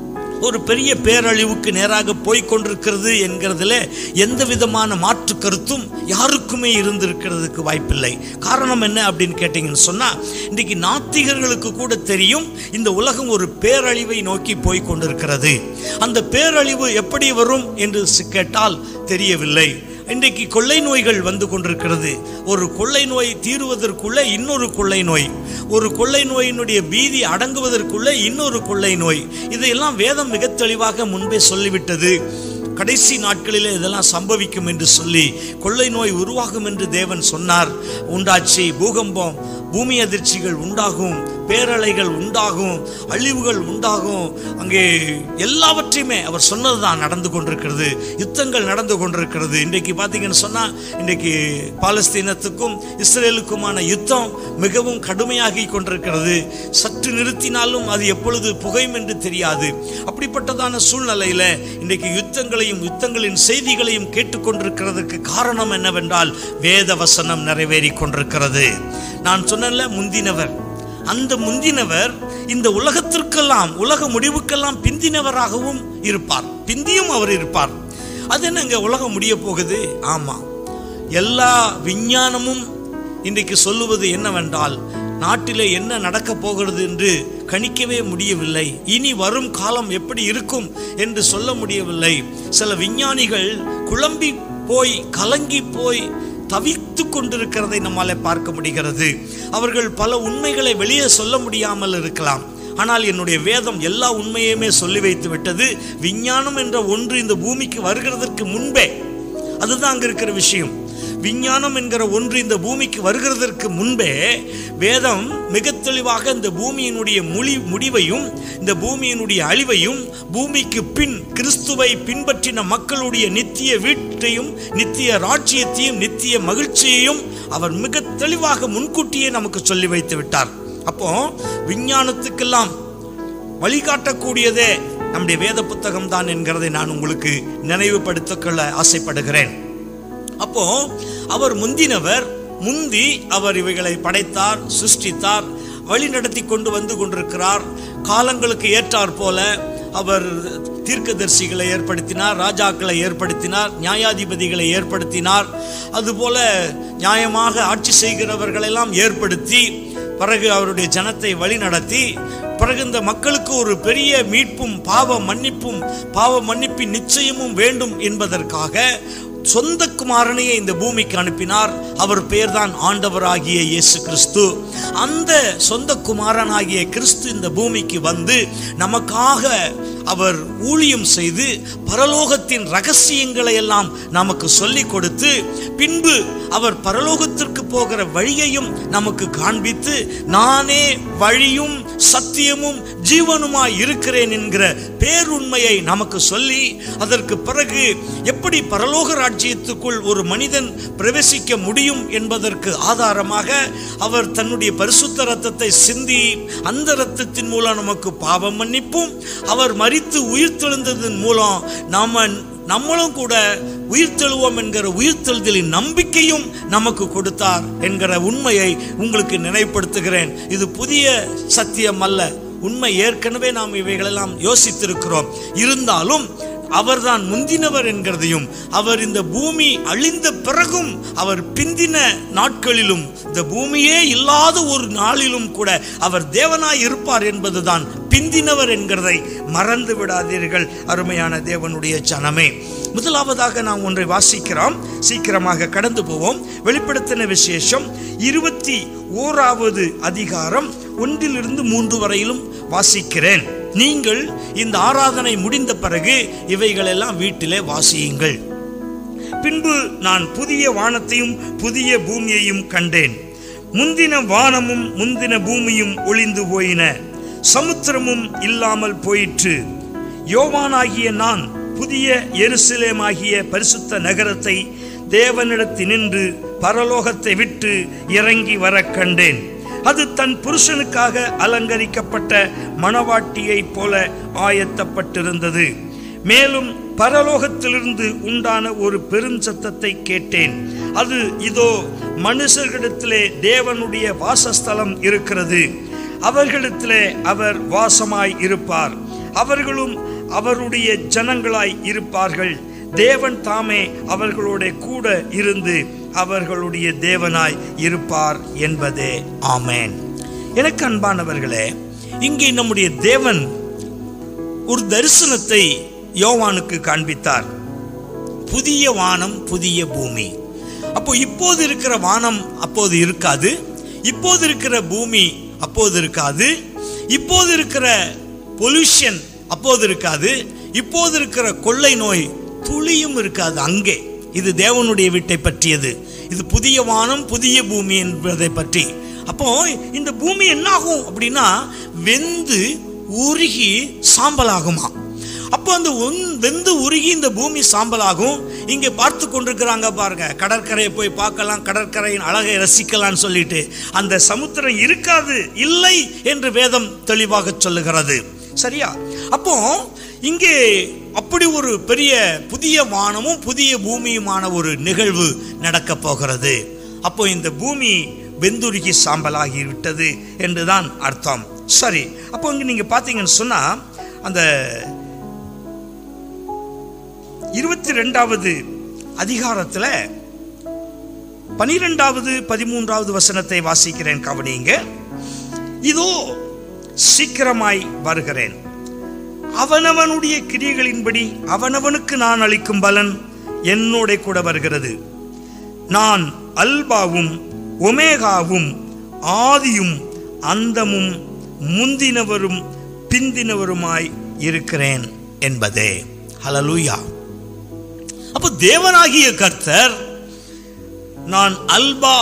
ஒரு பெரிய பேரழிவுக்கு நேராக போய் கொண்டிருக்கிறது என்கிறதுல எந்த விதமான மாற்று கருத்தும் யாருக்குமே இருந்திருக்கிறதுக்கு வாய்ப்பில்லை காரணம் என்ன அப்படின்னு கேட்டிங்கன்னு சொன்னால் இன்றைக்கு நாத்திகர்களுக்கு கூட தெரியும் இந்த உலகம் ஒரு பேரழிவை நோக்கி போய் கொண்டிருக்கிறது அந்த பேரழிவு எப்படி வரும் என்று சி- கேட்டால் தெரியவில்லை இன்றைக்கு கொள்ளை நோய்கள் வந்து கொண்டிருக்கிறது ஒரு கொள்ளை நோய் தீருவதற்குள்ள இன்னொரு கொள்ளை நோய் ஒரு கொள்ளை நோயினுடைய பீதி அடங்குவதற்குள்ள இன்னொரு கொள்ளை நோய் இதையெல்லாம் வேதம் மிக தெளிவாக முன்பே சொல்லிவிட்டது கடைசி நாட்களிலே இதெல்லாம் சம்பவிக்கும் என்று சொல்லி கொள்ளை நோய் உருவாகும் என்று தேவன் சொன்னார் உண்டாச்சு பூகம்பம் பூமி அதிர்ச்சிகள் உண்டாகும் பேரலைகள் உண்டாகும் அழிவுகள் உண்டாகும் அங்கே எல்லாவற்றையுமே அவர் சொன்னதுதான் நடந்து கொண்டிருக்கிறது யுத்தங்கள் நடந்து கொண்டிருக்கிறது இன்றைக்கு பார்த்தீங்கன்னு சொன்னா இன்றைக்கு பாலஸ்தீனத்துக்கும் இஸ்ரேலுக்குமான யுத்தம் மிகவும் கடுமையாகி கொண்டிருக்கிறது சற்று நிறுத்தினாலும் அது எப்பொழுது புகையும் என்று தெரியாது அப்படிப்பட்டதான சூழ்நிலையில இன்றைக்கு யுத்தங்களையும் யுத்தங்களின் செய்திகளையும் கேட்டுக்கொண்டிருக்கிறதுக்கு காரணம் என்னவென்றால் வேத வசனம் நிறைவேறி கொண்டிருக்கிறது நான் சொன்னல முந்தினவர் அந்த முந்தினவர் இந்த உலகத்திற்கெல்லாம் உலக முடிவுக்கெல்லாம் பிந்தினவராகவும் இருப்பார் பிந்தியும் அவர் இருப்பார் அது என்னங்க உலகம் முடிய போகுது ஆமா எல்லா விஞ்ஞானமும் இன்றைக்கு சொல்லுவது என்னவென்றால் நாட்டிலே என்ன நடக்க போகிறது என்று கணிக்கவே முடியவில்லை இனி வரும் காலம் எப்படி இருக்கும் என்று சொல்ல முடியவில்லை சில விஞ்ஞானிகள் குழம்பி போய் கலங்கி போய் தவித்து கொண்டிருக்கிறதை நம்மால பார்க்க முடிகிறது அவர்கள் பல உண்மைகளை வெளியே சொல்ல முடியாமல் இருக்கலாம் ஆனால் என்னுடைய வேதம் எல்லா உண்மையுமே சொல்லி வைத்து விட்டது விஞ்ஞானம் என்ற ஒன்று இந்த பூமிக்கு வருகிறதற்கு முன்பே அதுதான் அங்க இருக்கிற விஷயம் விஞ்ஞானம் என்கிற ஒன்று இந்த பூமிக்கு வருகிறதற்கு முன்பே வேதம் மிக தெளிவாக இந்த பூமியினுடைய மொழி முடிவையும் இந்த பூமியினுடைய அழிவையும் பூமிக்கு பின் கிறிஸ்துவை பின்பற்றின மக்களுடைய நித்திய வீட்டையும் நித்திய ராஜ்யத்தையும் நித்திய மகிழ்ச்சியையும் அவர் மிக தெளிவாக முன்கூட்டியே நமக்கு சொல்லி வைத்து விட்டார் அப்போ விஞ்ஞானத்துக்கெல்லாம் வழிகாட்டக்கூடியதே நம்முடைய வேத புத்தகம் தான் என்கிறதை நான் உங்களுக்கு நினைவுபடுத்திக் கொள்ள ஆசைப்படுகிறேன் அப்போ அவர் முந்தினவர் முந்தி அவர் இவைகளை படைத்தார் சிருஷ்டித்தார் வழி நடத்தி கொண்டு வந்து கொண்டிருக்கிறார் காலங்களுக்கு ஏற்றாற் போல அவர் தீர்க்கதரிசிகளை ஏற்படுத்தினார் ராஜாக்களை ஏற்படுத்தினார் நியாயாதிபதிகளை ஏற்படுத்தினார் அதுபோல நியாயமாக ஆட்சி செய்கிறவர்களெல்லாம் ஏற்படுத்தி பிறகு அவருடைய ஜனத்தை வழி நடத்தி பிறகு இந்த மக்களுக்கு ஒரு பெரிய மீட்பும் பாவ மன்னிப்பும் பாவ மன்னிப்பின் நிச்சயமும் வேண்டும் என்பதற்காக சொந்த குமாரனையே இந்த பூமிக்கு அனுப்பினார் அவர் பெயர்தான் ஆண்டவராகிய இயேசு கிறிஸ்து அந்த சொந்த குமாரனாகிய கிறிஸ்து இந்த பூமிக்கு வந்து நமக்காக அவர் ஊழியம் செய்து பரலோகத்தின் ரகசியங்களை எல்லாம் நமக்கு சொல்லிக் கொடுத்து பின்பு அவர் பரலோகத்திற்கு போகிற வழியையும் நமக்கு காண்பித்து நானே வழியும் சத்தியமும் ஜீவனுமாய் இருக்கிறேன் என்கிற பேருண்மையை நமக்கு சொல்லி அதற்கு பிறகு எப்படி பரலோக ராஜ்யத்துக்குள் ஒரு மனிதன் பிரவேசிக்க முடியும் என்பதற்கு ஆதாரமாக அவர் தன்னுடைய பரிசுத்த ரத்தத்தை சிந்தி அந்த ரத்தத்தின் மூலம் நமக்கு பாவம் மன்னிப்பும் அவர் மரித்து உயிர்த்தெழுந்ததன் மூலம் நாம நம்மளும் கூட உயிர்த்தெழுவோம் என்கிற உயிர்த்தெழுதலின் நம்பிக்கையும் நமக்கு கொடுத்தார் என்கிற உண்மையை உங்களுக்கு நினைப்படுத்துகிறேன் இது புதிய சத்தியம் அல்ல உண்மை ஏற்கனவே நாம் இவைகளெல்லாம் யோசித்திருக்கிறோம் இருந்தாலும் அவர்தான் முந்தினவர் என்கிறதையும் அவர் இந்த பூமி அழிந்த பிறகும் அவர் பிந்தின நாட்களிலும் இந்த பூமியே இல்லாத ஒரு நாளிலும் கூட அவர் தேவனாய் இருப்பார் என்பதுதான் பிந்தினவர் என்கிறதை மறந்து விடாதீர்கள் அருமையான தேவனுடைய ஜனமே முதலாவதாக நாம் ஒன்றை வாசிக்கிறோம் சீக்கிரமாக கடந்து போவோம் வெளிப்படுத்தின விசேஷம் இருபத்தி ஓராவது அதிகாரம் ஒன்றிலிருந்து மூன்று வரையிலும் வாசிக்கிறேன் நீங்கள் இந்த ஆராதனை முடிந்த பிறகு இவைகளெல்லாம் வீட்டிலே வாசியுங்கள் பின்பு நான் புதிய வானத்தையும் புதிய பூமியையும் கண்டேன் முந்தின வானமும் முந்தின பூமியும் ஒளிந்து போயின சமுத்திரமும் இல்லாமல் போயிற்று யோவானாகிய நான் புதிய எருசலேமாகிய பரிசுத்த நகரத்தை தேவனிடத்தினின்று பரலோகத்தை விட்டு இறங்கி வர கண்டேன் அது தன் புருஷனுக்காக அலங்கரிக்கப்பட்ட மணவாட்டியைப் போல ஆயத்தப்பட்டிருந்தது மேலும் பரலோகத்திலிருந்து உண்டான ஒரு பெருஞ்சத்தத்தை கேட்டேன் அது இதோ மனுஷர்களிடத்திலே தேவனுடைய வாசஸ்தலம் இருக்கிறது அவர்களிடத்திலே அவர் வாசமாய் இருப்பார் அவர்களும் அவருடைய ஜனங்களாய் இருப்பார்கள் தேவன் தாமே அவர்களோட கூட இருந்து அவர்களுடைய தேவனாய் இருப்பார் என்பதே ஆமேன் எனக்கு அன்பானவர்களே இங்கே நம்முடைய தேவன் ஒரு தரிசனத்தை யோவானுக்கு காண்பித்தார் புதிய வானம் புதிய பூமி அப்போ இப்போது இருக்கிற வானம் அப்போது இருக்காது இப்போது இருக்கிற பூமி அப்போது இருக்காது இப்போது இருக்கிற பொல்யூஷன் அப்போது இருக்காது இப்போது இருக்கிற கொள்ளை நோய் துளியும் இருக்காது அங்கே இது தேவனுடைய வீட்டை பற்றியது இது புதிய வானம் புதிய பூமி என்பதை பற்றி அப்போ இந்த பூமி என்னாகும் அப்படின்னா வெந்து உருகி சாம்பலாகுமா அப்போ அந்த ஒன்- வெந்து உருகி இந்த பூமி சாம்பலாகும் இங்கே பார்த்து கொண்டிருக்கிறாங்க பாருங்க கடற்கரையை போய் பார்க்கலாம் கடற்கரையின் அழகை ரசிக்கலாம்னு சொல்லிட்டு அந்த சமுத்திரம் இருக்காது இல்லை என்று வேதம் தெளிவாக சொல்லுகிறது சரியா அப்போ இங்கே அப்படி ஒரு பெரிய புதிய வானமும் புதிய பூமியுமான ஒரு நிகழ்வு நடக்க போகிறது அப்போ இந்த பூமி வெந்துருகி சாம்பலாகி விட்டது என்றுதான் அர்த்தம் சரி அப்போ இங்க நீங்க பார்த்தீங்கன்னு சொன்னா அந்த இருபத்தி ரெண்டாவது அதிகாரத்தில் பனிரெண்டாவது பதிமூன்றாவது வசனத்தை வாசிக்கிறேன் கவனிங்க இதோ சீக்கிரமாய் வருகிறேன் அவனவனுடைய கிரியைகளின்படி அவனவனுக்கு நான் அளிக்கும் பலன் என்னோட கூட வருகிறது நான் அல்பாவும் ஒமேகாவும் ஆதியும் அந்தமும் முந்தினவரும் பிந்தினவருமாய் இருக்கிறேன் என்பதே ஹலலூயா அப்போ தேவனாகிய கர்த்தர் நான் அல்பா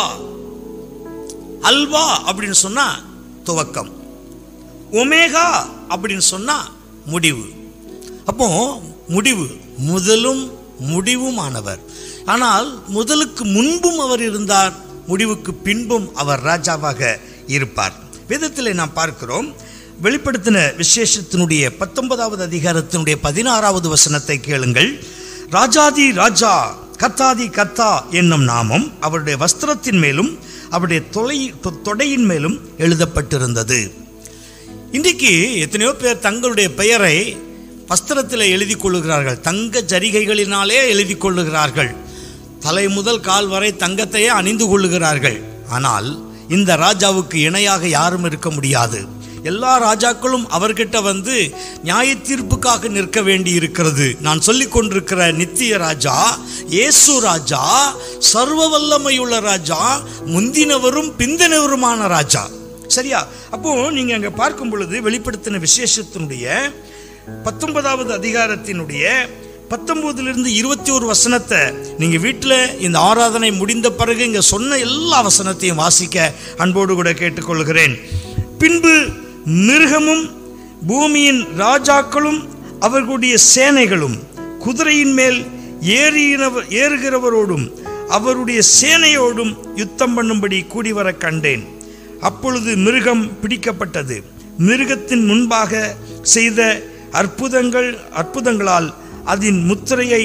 அல்பா அப்படின்னு சொன்னா துவக்கம் ஒமேகா அப்படின்னு சொன்னா முடிவு அப்போ முடிவு முதலும் முடிவுமானவர் ஆனால் முதலுக்கு முன்பும் அவர் இருந்தார் முடிவுக்கு பின்பும் அவர் ராஜாவாக இருப்பார் வேதத்தில் நாம் பார்க்கிறோம் வெளிப்படுத்தின விசேஷத்தினுடைய பத்தொன்பதாவது அதிகாரத்தினுடைய பதினாறாவது வசனத்தை கேளுங்கள் ராஜாதி ராஜா கர்த்தாதி கர்த்தா என்னும் நாமம் அவருடைய வஸ்திரத்தின் மேலும் அவருடைய தொலை தொ- தொடையின் மேலும் எழுதப்பட்டிருந்தது இன்றைக்கு எத்தனையோ பேர் தங்களுடைய பெயரை வஸ்திரத்தில் எழுதி கொள்ளுகிறார்கள் தங்க ஜரிகைகளினாலே எழுதி கொள்ளுகிறார்கள் தலை முதல் கால் வரை தங்கத்தையே அணிந்து கொள்ளுகிறார்கள் ஆனால் இந்த ராஜாவுக்கு இணையாக யாரும் இருக்க முடியாது எல்லா ராஜாக்களும் அவர்கிட்ட வந்து நியாய தீர்ப்புக்காக நிற்க வேண்டி இருக்கிறது நான் சொல்லிக் கொண்டிருக்கிற நித்திய ராஜா இயேசு ராஜா சர்வ வல்லமையுள்ள ராஜா முந்தினவரும் பிந்தினவருமான ராஜா சரியா அப்போ நீங்க அங்க பார்க்கும் பொழுது வெளிப்படுத்தின விசேஷத்தினுடைய பத்தொன்பதாவது அதிகாரத்தினுடைய பத்தொன்பதுலேருந்து இருபத்தி ஒரு வசனத்தை நீங்க வீட்டில் இந்த ஆராதனை முடிந்த பிறகு இங்க சொன்ன எல்லா வசனத்தையும் வாசிக்க அன்போடு கூட கேட்டுக்கொள்கிறேன் பின்பு மிருகமும் பூமியின் ராஜாக்களும் அவர்களுடைய சேனைகளும் குதிரையின் மேல் ஏறினவர் ஏறுகிறவரோடும் அவருடைய சேனையோடும் யுத்தம் பண்ணும்படி கூடி வர கண்டேன் அப்பொழுது மிருகம் பிடிக்கப்பட்டது மிருகத்தின் முன்பாக செய்த அற்புதங்கள் அற்புதங்களால் அதன் முத்திரையை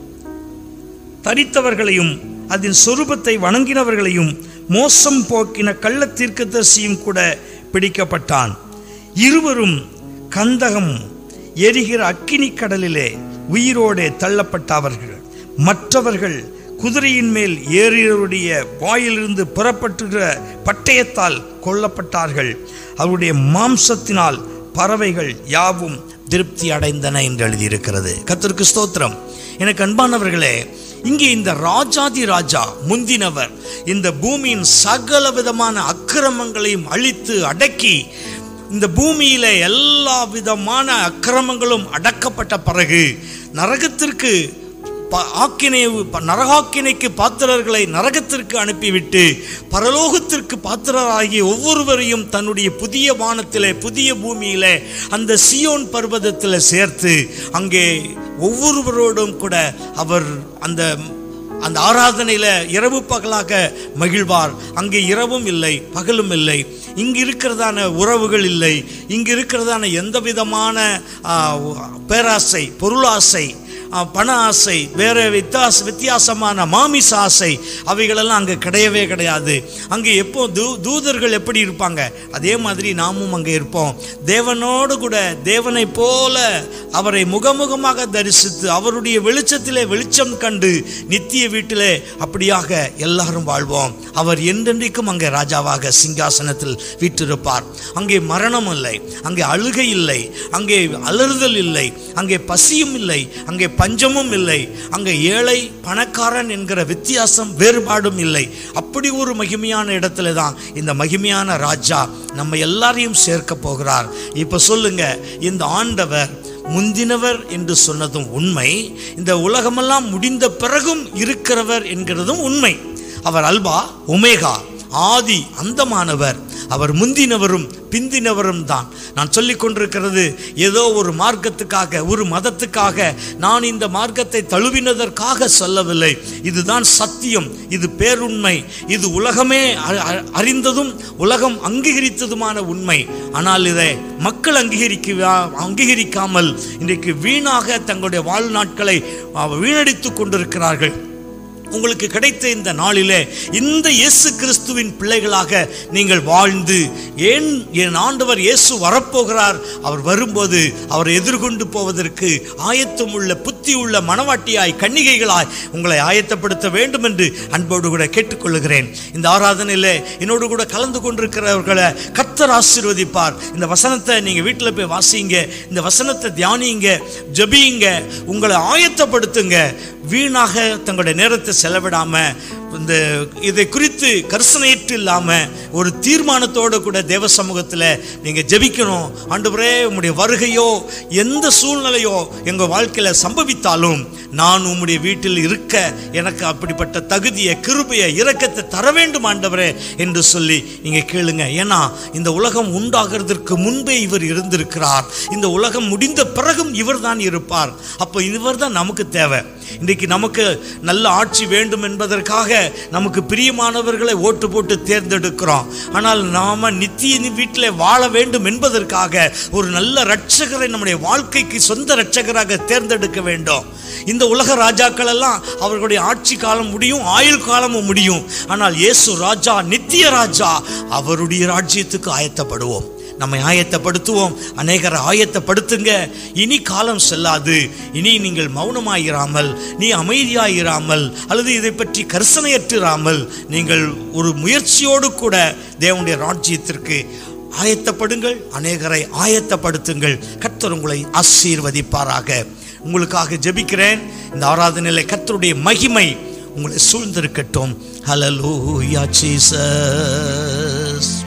தரித்தவர்களையும் அதன் சொரூபத்தை வணங்கினவர்களையும் மோசம் போக்கின கள்ள தீர்க்கதரிசியும் கூட பிடிக்கப்பட்டான் இருவரும் கந்தகம் எரிகிற அக்கினி கடலிலே உயிரோடே தள்ளப்பட்டார்கள் மற்றவர்கள் குதிரையின் மேல் ஏறியவருடைய வாயிலிருந்து புறப்பட்டுகிற பட்டயத்தால் கொல்லப்பட்டார்கள் அவருடைய மாம்சத்தினால் பறவைகள் யாவும் திருப்தி அடைந்தன என்று எழுதியிருக்கிறது கர்த்தருக்கு ஸ்தோத்திரம் எனக்கு அன்பானவர்களே இங்கே இந்த ராஜாதி ராஜா முந்தினவர் இந்த பூமியின் சகல விதமான அக்கிரமங்களையும் அழித்து அடக்கி இந்த பூமியில எல்லா விதமான அக்கிரமங்களும் அடக்கப்பட்ட பிறகு நரகத்திற்கு ப- ஆக்கினை ப- நரகாக்கினைக்கு பாத்திரர்களை நரகத்திற்கு அனுப்பிவிட்டு பரலோகத்திற்கு பாத்திரராகிய ஒவ்வொருவரையும் தன்னுடைய புதிய வானத்திலே புதிய பூமியிலே அந்த சியோன் பர்வதத்தில் சேர்த்து அங்கே ஒவ்வொருவரோடும் கூட அவர் அந்த அந்த ஆராதனையில இரவு பகலாக மகிழ்வார் அங்கே இரவும் இல்லை பகலும் இல்லை இங்கு இருக்கிறதான உறவுகள் இல்லை இங்கு இருக்கிறதான எந்த விதமான ஆ, பேராசை பொருளாசை ஆ, பண ஆசை வேற வித்தியாச வித்தியாசமான மாமிச ஆசை அவைகளெல்லாம் அங்கே கிடையவே கிடையாது அங்கே எப்போ தூ தூதர்கள் எப்படி இருப்பாங்க அதே மாதிரி நாமும் அங்கே இருப்போம் தேவனோடு கூட தேவனை போல அவரை முகமுகமாக தரிசித்து அவருடைய வெளிச்சத்திலே வெளிச்சம் கண்டு நித்திய வீட்டிலே அப்படியாக எல்லாரும் வாழ்வோம் அவர் என்றென்றைக்கும் அங்கே ராஜாவாக சிங்காசனத்தில் வீற்றிருப்பார் அங்கே மரணம் இல்லை அங்கே அழுகை இல்லை அங்கே அலறுதல் இல்லை அங்கே பசியும் இல்லை அங்கே பஞ்சமும் இல்லை அங்கே ஏழை பணக்காரன் என்கிற வித்தியாசம் வேறுபாடும் இல்லை அப்படி ஒரு மகிமையான இடத்துல தான் இந்த மகிமையான ராஜா நம்ம எல்லாரையும் சேர்க்க போகிறார் இப்ப சொல்லுங்க இந்த ஆண்டவர் முந்தினவர் என்று சொன்னதும் உண்மை இந்த உலகமெல்லாம் முடிந்த பிறகும் இருக்கிறவர் என்கிறதும் உண்மை அவர் அல்பா ஒமேகா ஆதி அந்தமானவர் அவர் முந்தினவரும் பிந்தினவரும் தான் நான் சொல்லிக் கொண்டிருக்கிறது ஏதோ ஒரு மார்க்கத்துக்காக ஒரு மதத்துக்காக நான் இந்த மார்க்கத்தை தழுவினதற்காக சொல்லவில்லை இதுதான் சத்தியம் இது பேருண்மை இது உலகமே அ- அ- அறிந்ததும் உலகம் அங்கீகரித்ததுமான உண்மை ஆனால் இதை மக்கள் அங்கீகரிக்க அங்கீகரிக்காமல் இன்றைக்கு வீணாக தங்களுடைய வாழ்நாட்களை அஹ், வீணடித்துக் கொண்டிருக்கிறார்கள் உங்களுக்கு கிடைத்த இந்த நாளிலே இந்த இயேசு கிறிஸ்துவின் பிள்ளைகளாக நீங்கள் வாழ்ந்து ஏன் என் ஆண்டவர் இயேசு வரப்போகிறார் அவர் வரும்போது அவரை எதிர்கொண்டு போவதற்கு ஆயத்தமுள்ள புத்தி உள்ள மனவாட்டியாய் கன்னிகைகளாய் உங்களை ஆயத்தப்படுத்த வேண்டும் என்று அன்போடு கூட கேட்டுக்கொள்கிறேன் இந்த ஆராதனையிலே என்னோடு கூட கலந்து கொண்டிருக்கிறவர்களை கர்த்தர் ஆசீர்வதிப்பார் இந்த வசனத்தை நீங்க வீட்டில் போய் வாசிங்க இந்த வசனத்தை தியானிங்க ஜெபியுங்க உங்களை ஆயத்தப்படுத்துங்க வீணாக தங்களுடைய நேரத்தை செலவிடாம இந்த இதை குறித்து கரிசனையற்று இல்லாம ஒரு தீர்மானத்தோடு கூட தேவ சமூகத்தில் நீங்க ஜெபிக்கணும் ஆண்டவரே உம்முடைய வருகையோ எந்த சூழ்நிலையோ எங்க வாழ்க்கையில சம்பவித்தாலும் நான் உம்முடைய வீட்டில் இருக்க எனக்கு அப்படிப்பட்ட தகுதியை கிருபையை இரக்கத்தை தர வேண்டும் ஆண்டவரே என்று சொல்லி நீங்க கேளுங்க ஏன்னா இந்த உலகம் உண்டாகிறதற்கு முன்பே இவர் இருந்திருக்கிறார் இந்த உலகம் முடிந்த பிறகும் இவர் தான் இருப்பார் அப்போ இவர் தான் நமக்கு தேவை இன்றைக்கு நமக்கு நல்ல ஆட்சி வேண்டும் என்பதற்காக நமக்கு பிரியமானவர்களை ஓட்டு போட்டு தேர்ந்தெடுக்கிறோம் ஆனால் நாம நித்திய வீட்டில் வாழ வேண்டும் என்பதற்காக ஒரு நல்ல ரட்சகரை நம்முடைய வாழ்க்கைக்கு சொந்த ரட்சகராக தேர்ந்தெடுக்க வேண்டும் இந்த உலக ராஜாக்கள் எல்லாம் அவர்களுடைய ஆட்சி காலம் முடியும் ஆயுள் காலமும் முடியும் ஆனால் இயேசு ராஜா நித்திய ராஜா அவருடைய ராஜ்யத்துக்கு ஆயத்தப்படுவோம் நம்மை ஆயத்தப்படுத்துவோம் அநேகரை ஆயத்தப்படுத்துங்க இனி காலம் செல்லாது இனி நீங்கள் மௌனமாயிராமல் நீ அமைதியாயிராமல் அல்லது இதை பற்றி கரிசனையற்றிராமல் நீங்கள் ஒரு முயற்சியோடு கூட தேவனுடைய ராஜ்யத்திற்கு ஆயத்தப்படுங்கள் அநேகரை ஆயத்தப்படுத்துங்கள் கர்த்தர் உங்களை ஆசீர்வதிப்பாராக உங்களுக்காக ஜெபிக்கிறேன் இந்த ஆராதனையில கர்த்தருடைய மகிமை உங்களை சூழ்ந்திருக்கட்டும் ஹalleluya ஜீசஸ்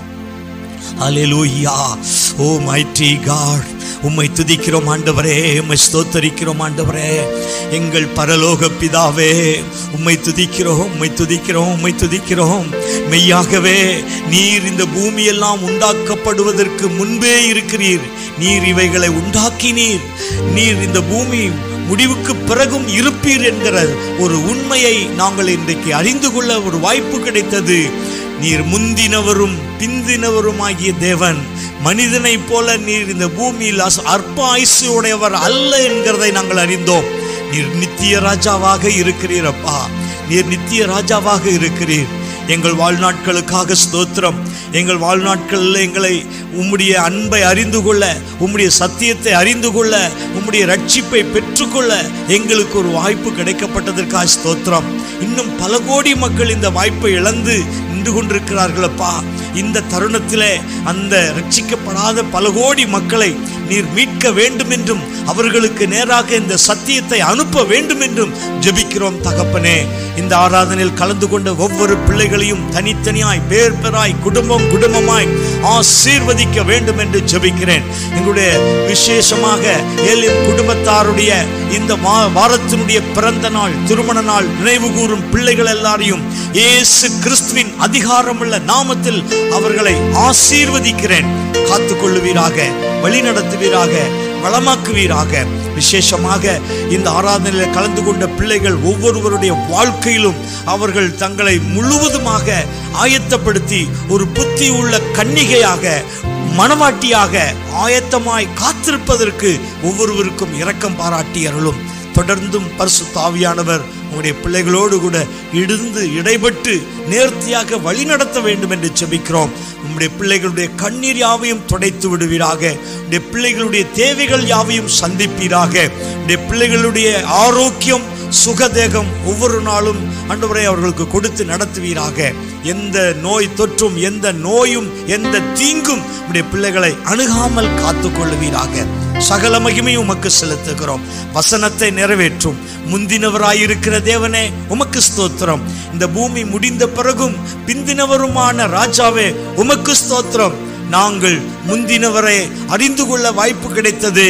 ஹalleluya ஓ மைட்டி காட் உம்மை துதிக்கிறோம் ஆண்டவரே உம்மை ஸ்தோத்தரிக்கிறோம் ஆண்டவரே எங்கள் பரலோக பிதாவே உம்மை துதிக்கிறோம் உம்மை துதிக்கிறோம் உம்மை துதிக்கிறோம் மெய்யாகவே நீர் இந்த பூமியெல்லாம் உண்டாக்கப்படுவதற்கு முன்பே இருக்கிறீர் நீர் இவைகளை உண்டாக்கினீர் நீர் இந்த பூமி முடிவுக்கு பிறகும் இருப்பீர் என்கிற ஒரு உண்மையை நாங்கள் இன்றைக்கு அறிந்து கொள்ள ஒரு வாய்ப்பு கிடைத்தது நீர் முந்தினவரும் பிந்தினவருமாகிய தேவன் மனிதனைப் போல நீர் இந்த பூமியில் அஸ்- அற்ப ஆயுசு உடையவர் அல்ல என்கிறதை நாங்கள் அறிந்தோம் நீர் நித்திய ராஜாவாக இருக்கிறீரப்பா நீர் நித்திய ராஜாவாக இருக்கிறீர் எங்கள் வாழ்நாட்களுக்காக ஸ்தோத்திரம் எங்கள் வாழ்நாட்களில் எங்களை உம்முடைய அன்பை அறிந்து கொள்ள உம்முடைய சத்தியத்தை அறிந்து கொள்ள உம்முடைய ரட்சிப்பை பெற்றுக்கொள்ள எங்களுக்கு ஒரு வாய்ப்பு கிடைக்கப்பட்டதற்காக ஸ்தோத்திரம் இன்னும் பல கோடி மக்கள் இந்த வாய்ப்பை இழந்து நின்று கொண்டிருக்கிறார்களப்பா இந்த தருணத்திலே அந்த ரட்சிக்கப்படாத பல கோடி மக்களை நீர் மீட்க வேண்டும் என்றும் அவர்களுக்கு நேராக இந்த சத்தியத்தை அனுப்ப வேண்டும் என்றும் ஜெபிக்கிறோம் தகப்பனே இந்த ஆராதனையில் கலந்து கொண்ட ஒவ்வொரு பிள்ளைகளையும் தனித்தனியாய் பேர் பேராய் குடும்பம் குடும்பமாய் ஆசீர்வதிக்க வேண்டும் என்று ஜெபிக்கிறேன் எங்களுடைய விசேஷமாக ஏலிம் குடும்பத்தாருடைய இந்த வா- வாரத்தினுடைய பிறந்த நாள் திருமண நாள் நினைவு கூறும் பிள்ளைகள் எல்லாரையும் இயேசு கிறிஸ்துவின் அதிகாரமுள்ள நாமத்தில் அவர்களை ஆசீர்வதிக்கிறேன் காத்துக்கொள்ளுவீராக வழி நடத்துவீராக வளமாக்குவீராக விசேஷமாக இந்த ஆராதனையில் கலந்து கொண்ட பிள்ளைகள் ஒவ்வொருவருடைய வாழ்க்கையிலும் அவர்கள் தங்களை முழுவதுமாக ஆயத்தப்படுத்தி ஒரு புத்தி உள்ள கன்னிகையாக மனவாட்டியாக ஆயத்தமாய் காத்திருப்பதற்கு ஒவ்வொருவருக்கும் இரக்கம் பாராட்டி அருளும் தொடர்ந்தும் பரிசுத்த ஆவியானவர் உங்களுடைய பிள்ளைகளோடு கூட இடிந்து இடைபட்டு நேர்த்தியாக வழிநடத்த வேண்டும் என்று செபிக்கிறோம் உம்முடைய பிள்ளைகளுடைய கண்ணீர் யாவையும் துடைத்து விடுவீராக உடைய பிள்ளைகளுடைய தேவைகள் யாவையும் சந்திப்பீராக உடைய பிள்ளைகளுடைய ஆரோக்கியம் சுகதேகம் ஒவ்வொரு நாளும் ஆண்டவரை அவர்களுக்கு கொடுத்து நடத்துவீராக எந்த நோய் தொற்றும் எந்த நோயும் எந்த தீங்கும் உடைய பிள்ளைகளை அணுகாமல் காத்துக்கொள்ளுவீராக சகல மகிமையும் உமக்கு செலுத்துகிறோம் வசனத்தை நிறைவேற்றும் முந்தினவராயிருக்கிற தேவனே உமக்கு ஸ்தோத்திரம் இந்த பூமி முடிந்த பிறகும் பிந்தினவருமான ராஜாவே உமக்கு ஸ்தோத்திரம் நாங்கள் முந்தினவரை அறிந்து கொள்ள வாய்ப்பு கிடைத்தது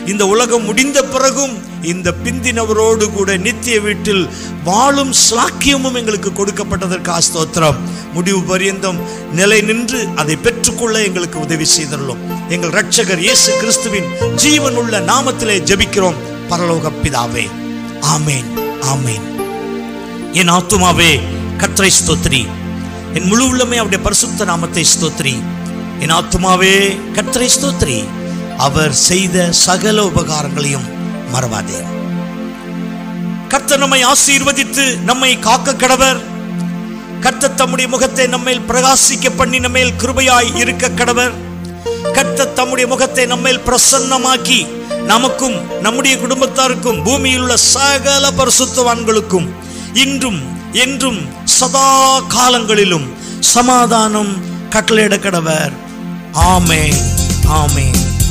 இந்த உலகம் முடிந்த பிறகும் இந்த பிந்தினவரோடு கூட நித்திய வீட்டில் வாழும் சாக்கியமும் எங்களுக்கு கொடுக்கப்பட்டதற்கு ஸ்தோத்திரம் முடிவு பரியந்தம் நிலை நின்று அதை பெற்றுக்கொள்ள எங்களுக்கு உதவி செய்துள்ளோம் எங்கள் ரட்சகர் இயேசு கிறிஸ்துவின் ஜீவனுள்ள நாமத்திலே ஜெபிக்கிறோம் பரலோக பிதாவே ஆமேன் ஆமேன் என் ஆத்துமாவே கற்றை ஸ்தோத்ரி என் முழு உள்ளமே அவருடைய பரிசுத்த நாமத்தை ஸ்தோத்ரி என் ஆத்துமாவே கற்றை ஸ்தோத்ரி அவர் செய்த சகல உபகாரங்களையும் மறவாதே கர்த்தர் நம்மை ஆசீர்வதித்து நம்மை காக்க கடவர் கர்த்தர் தம்முடைய முகத்தை நம்மேல் பிரகாசிக்க பண்ணி நம்மேல் கிருபையாய் இருக்க கடவர் கர்த்தர் தம்முடைய முகத்தை நம்மேல் பிரசன்னமாக்கி நமக்கும் நம்முடைய குடும்பத்தாருக்கும் பூமியில் உள்ள சகல பரிசுத்தவான்களுக்கும் இன்றும் என்றும் சதா காலங்களிலும் சமாதானம் கட்டளையிட கடவர் ஆமே ஆமே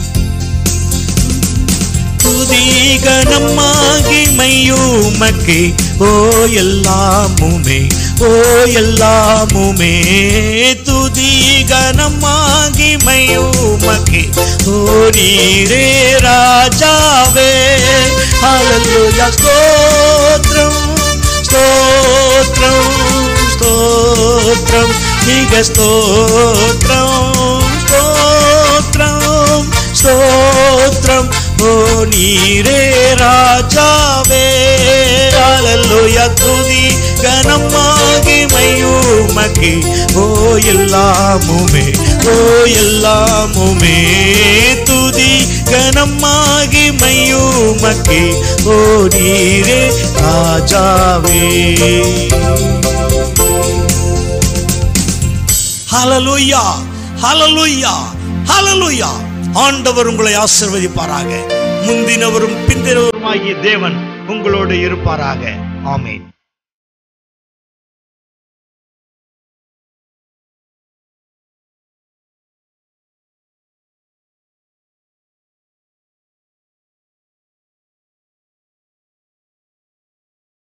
துதிகனமாகிமையுமக்கே ஓ எல்லாமுமே ஓ எல்லாமுமே துதிகனமாகிமையுமக்கே ஓ நீரே ராஜாவே ஹalleluya ஸ்தோத்ரம் ஸ்தோத்ரம் ஸ்தோத்ரம் மிக ஸ்தோத்ரம் ஸ்தோத்ரம் ஸ்தோத்ரம் ஓ நீரே ராஜாவே அலல்லுய துதி கனமாகி மையுமக்கி ஓ எல்லாமுமே ஓ எல்லாமுமே துதி கனமாகி மையுமக்கி ஓ நீரே ராஜாவே ஹalleluya ஹalleluya ஹalleluya ஆண்டவர் உங்களை ஆசீர்வதிப்பாராக முந்தினவரும் பிந்தினவருமாகிய தேவன் உங்களோடு இருப்பாராக ஆமென்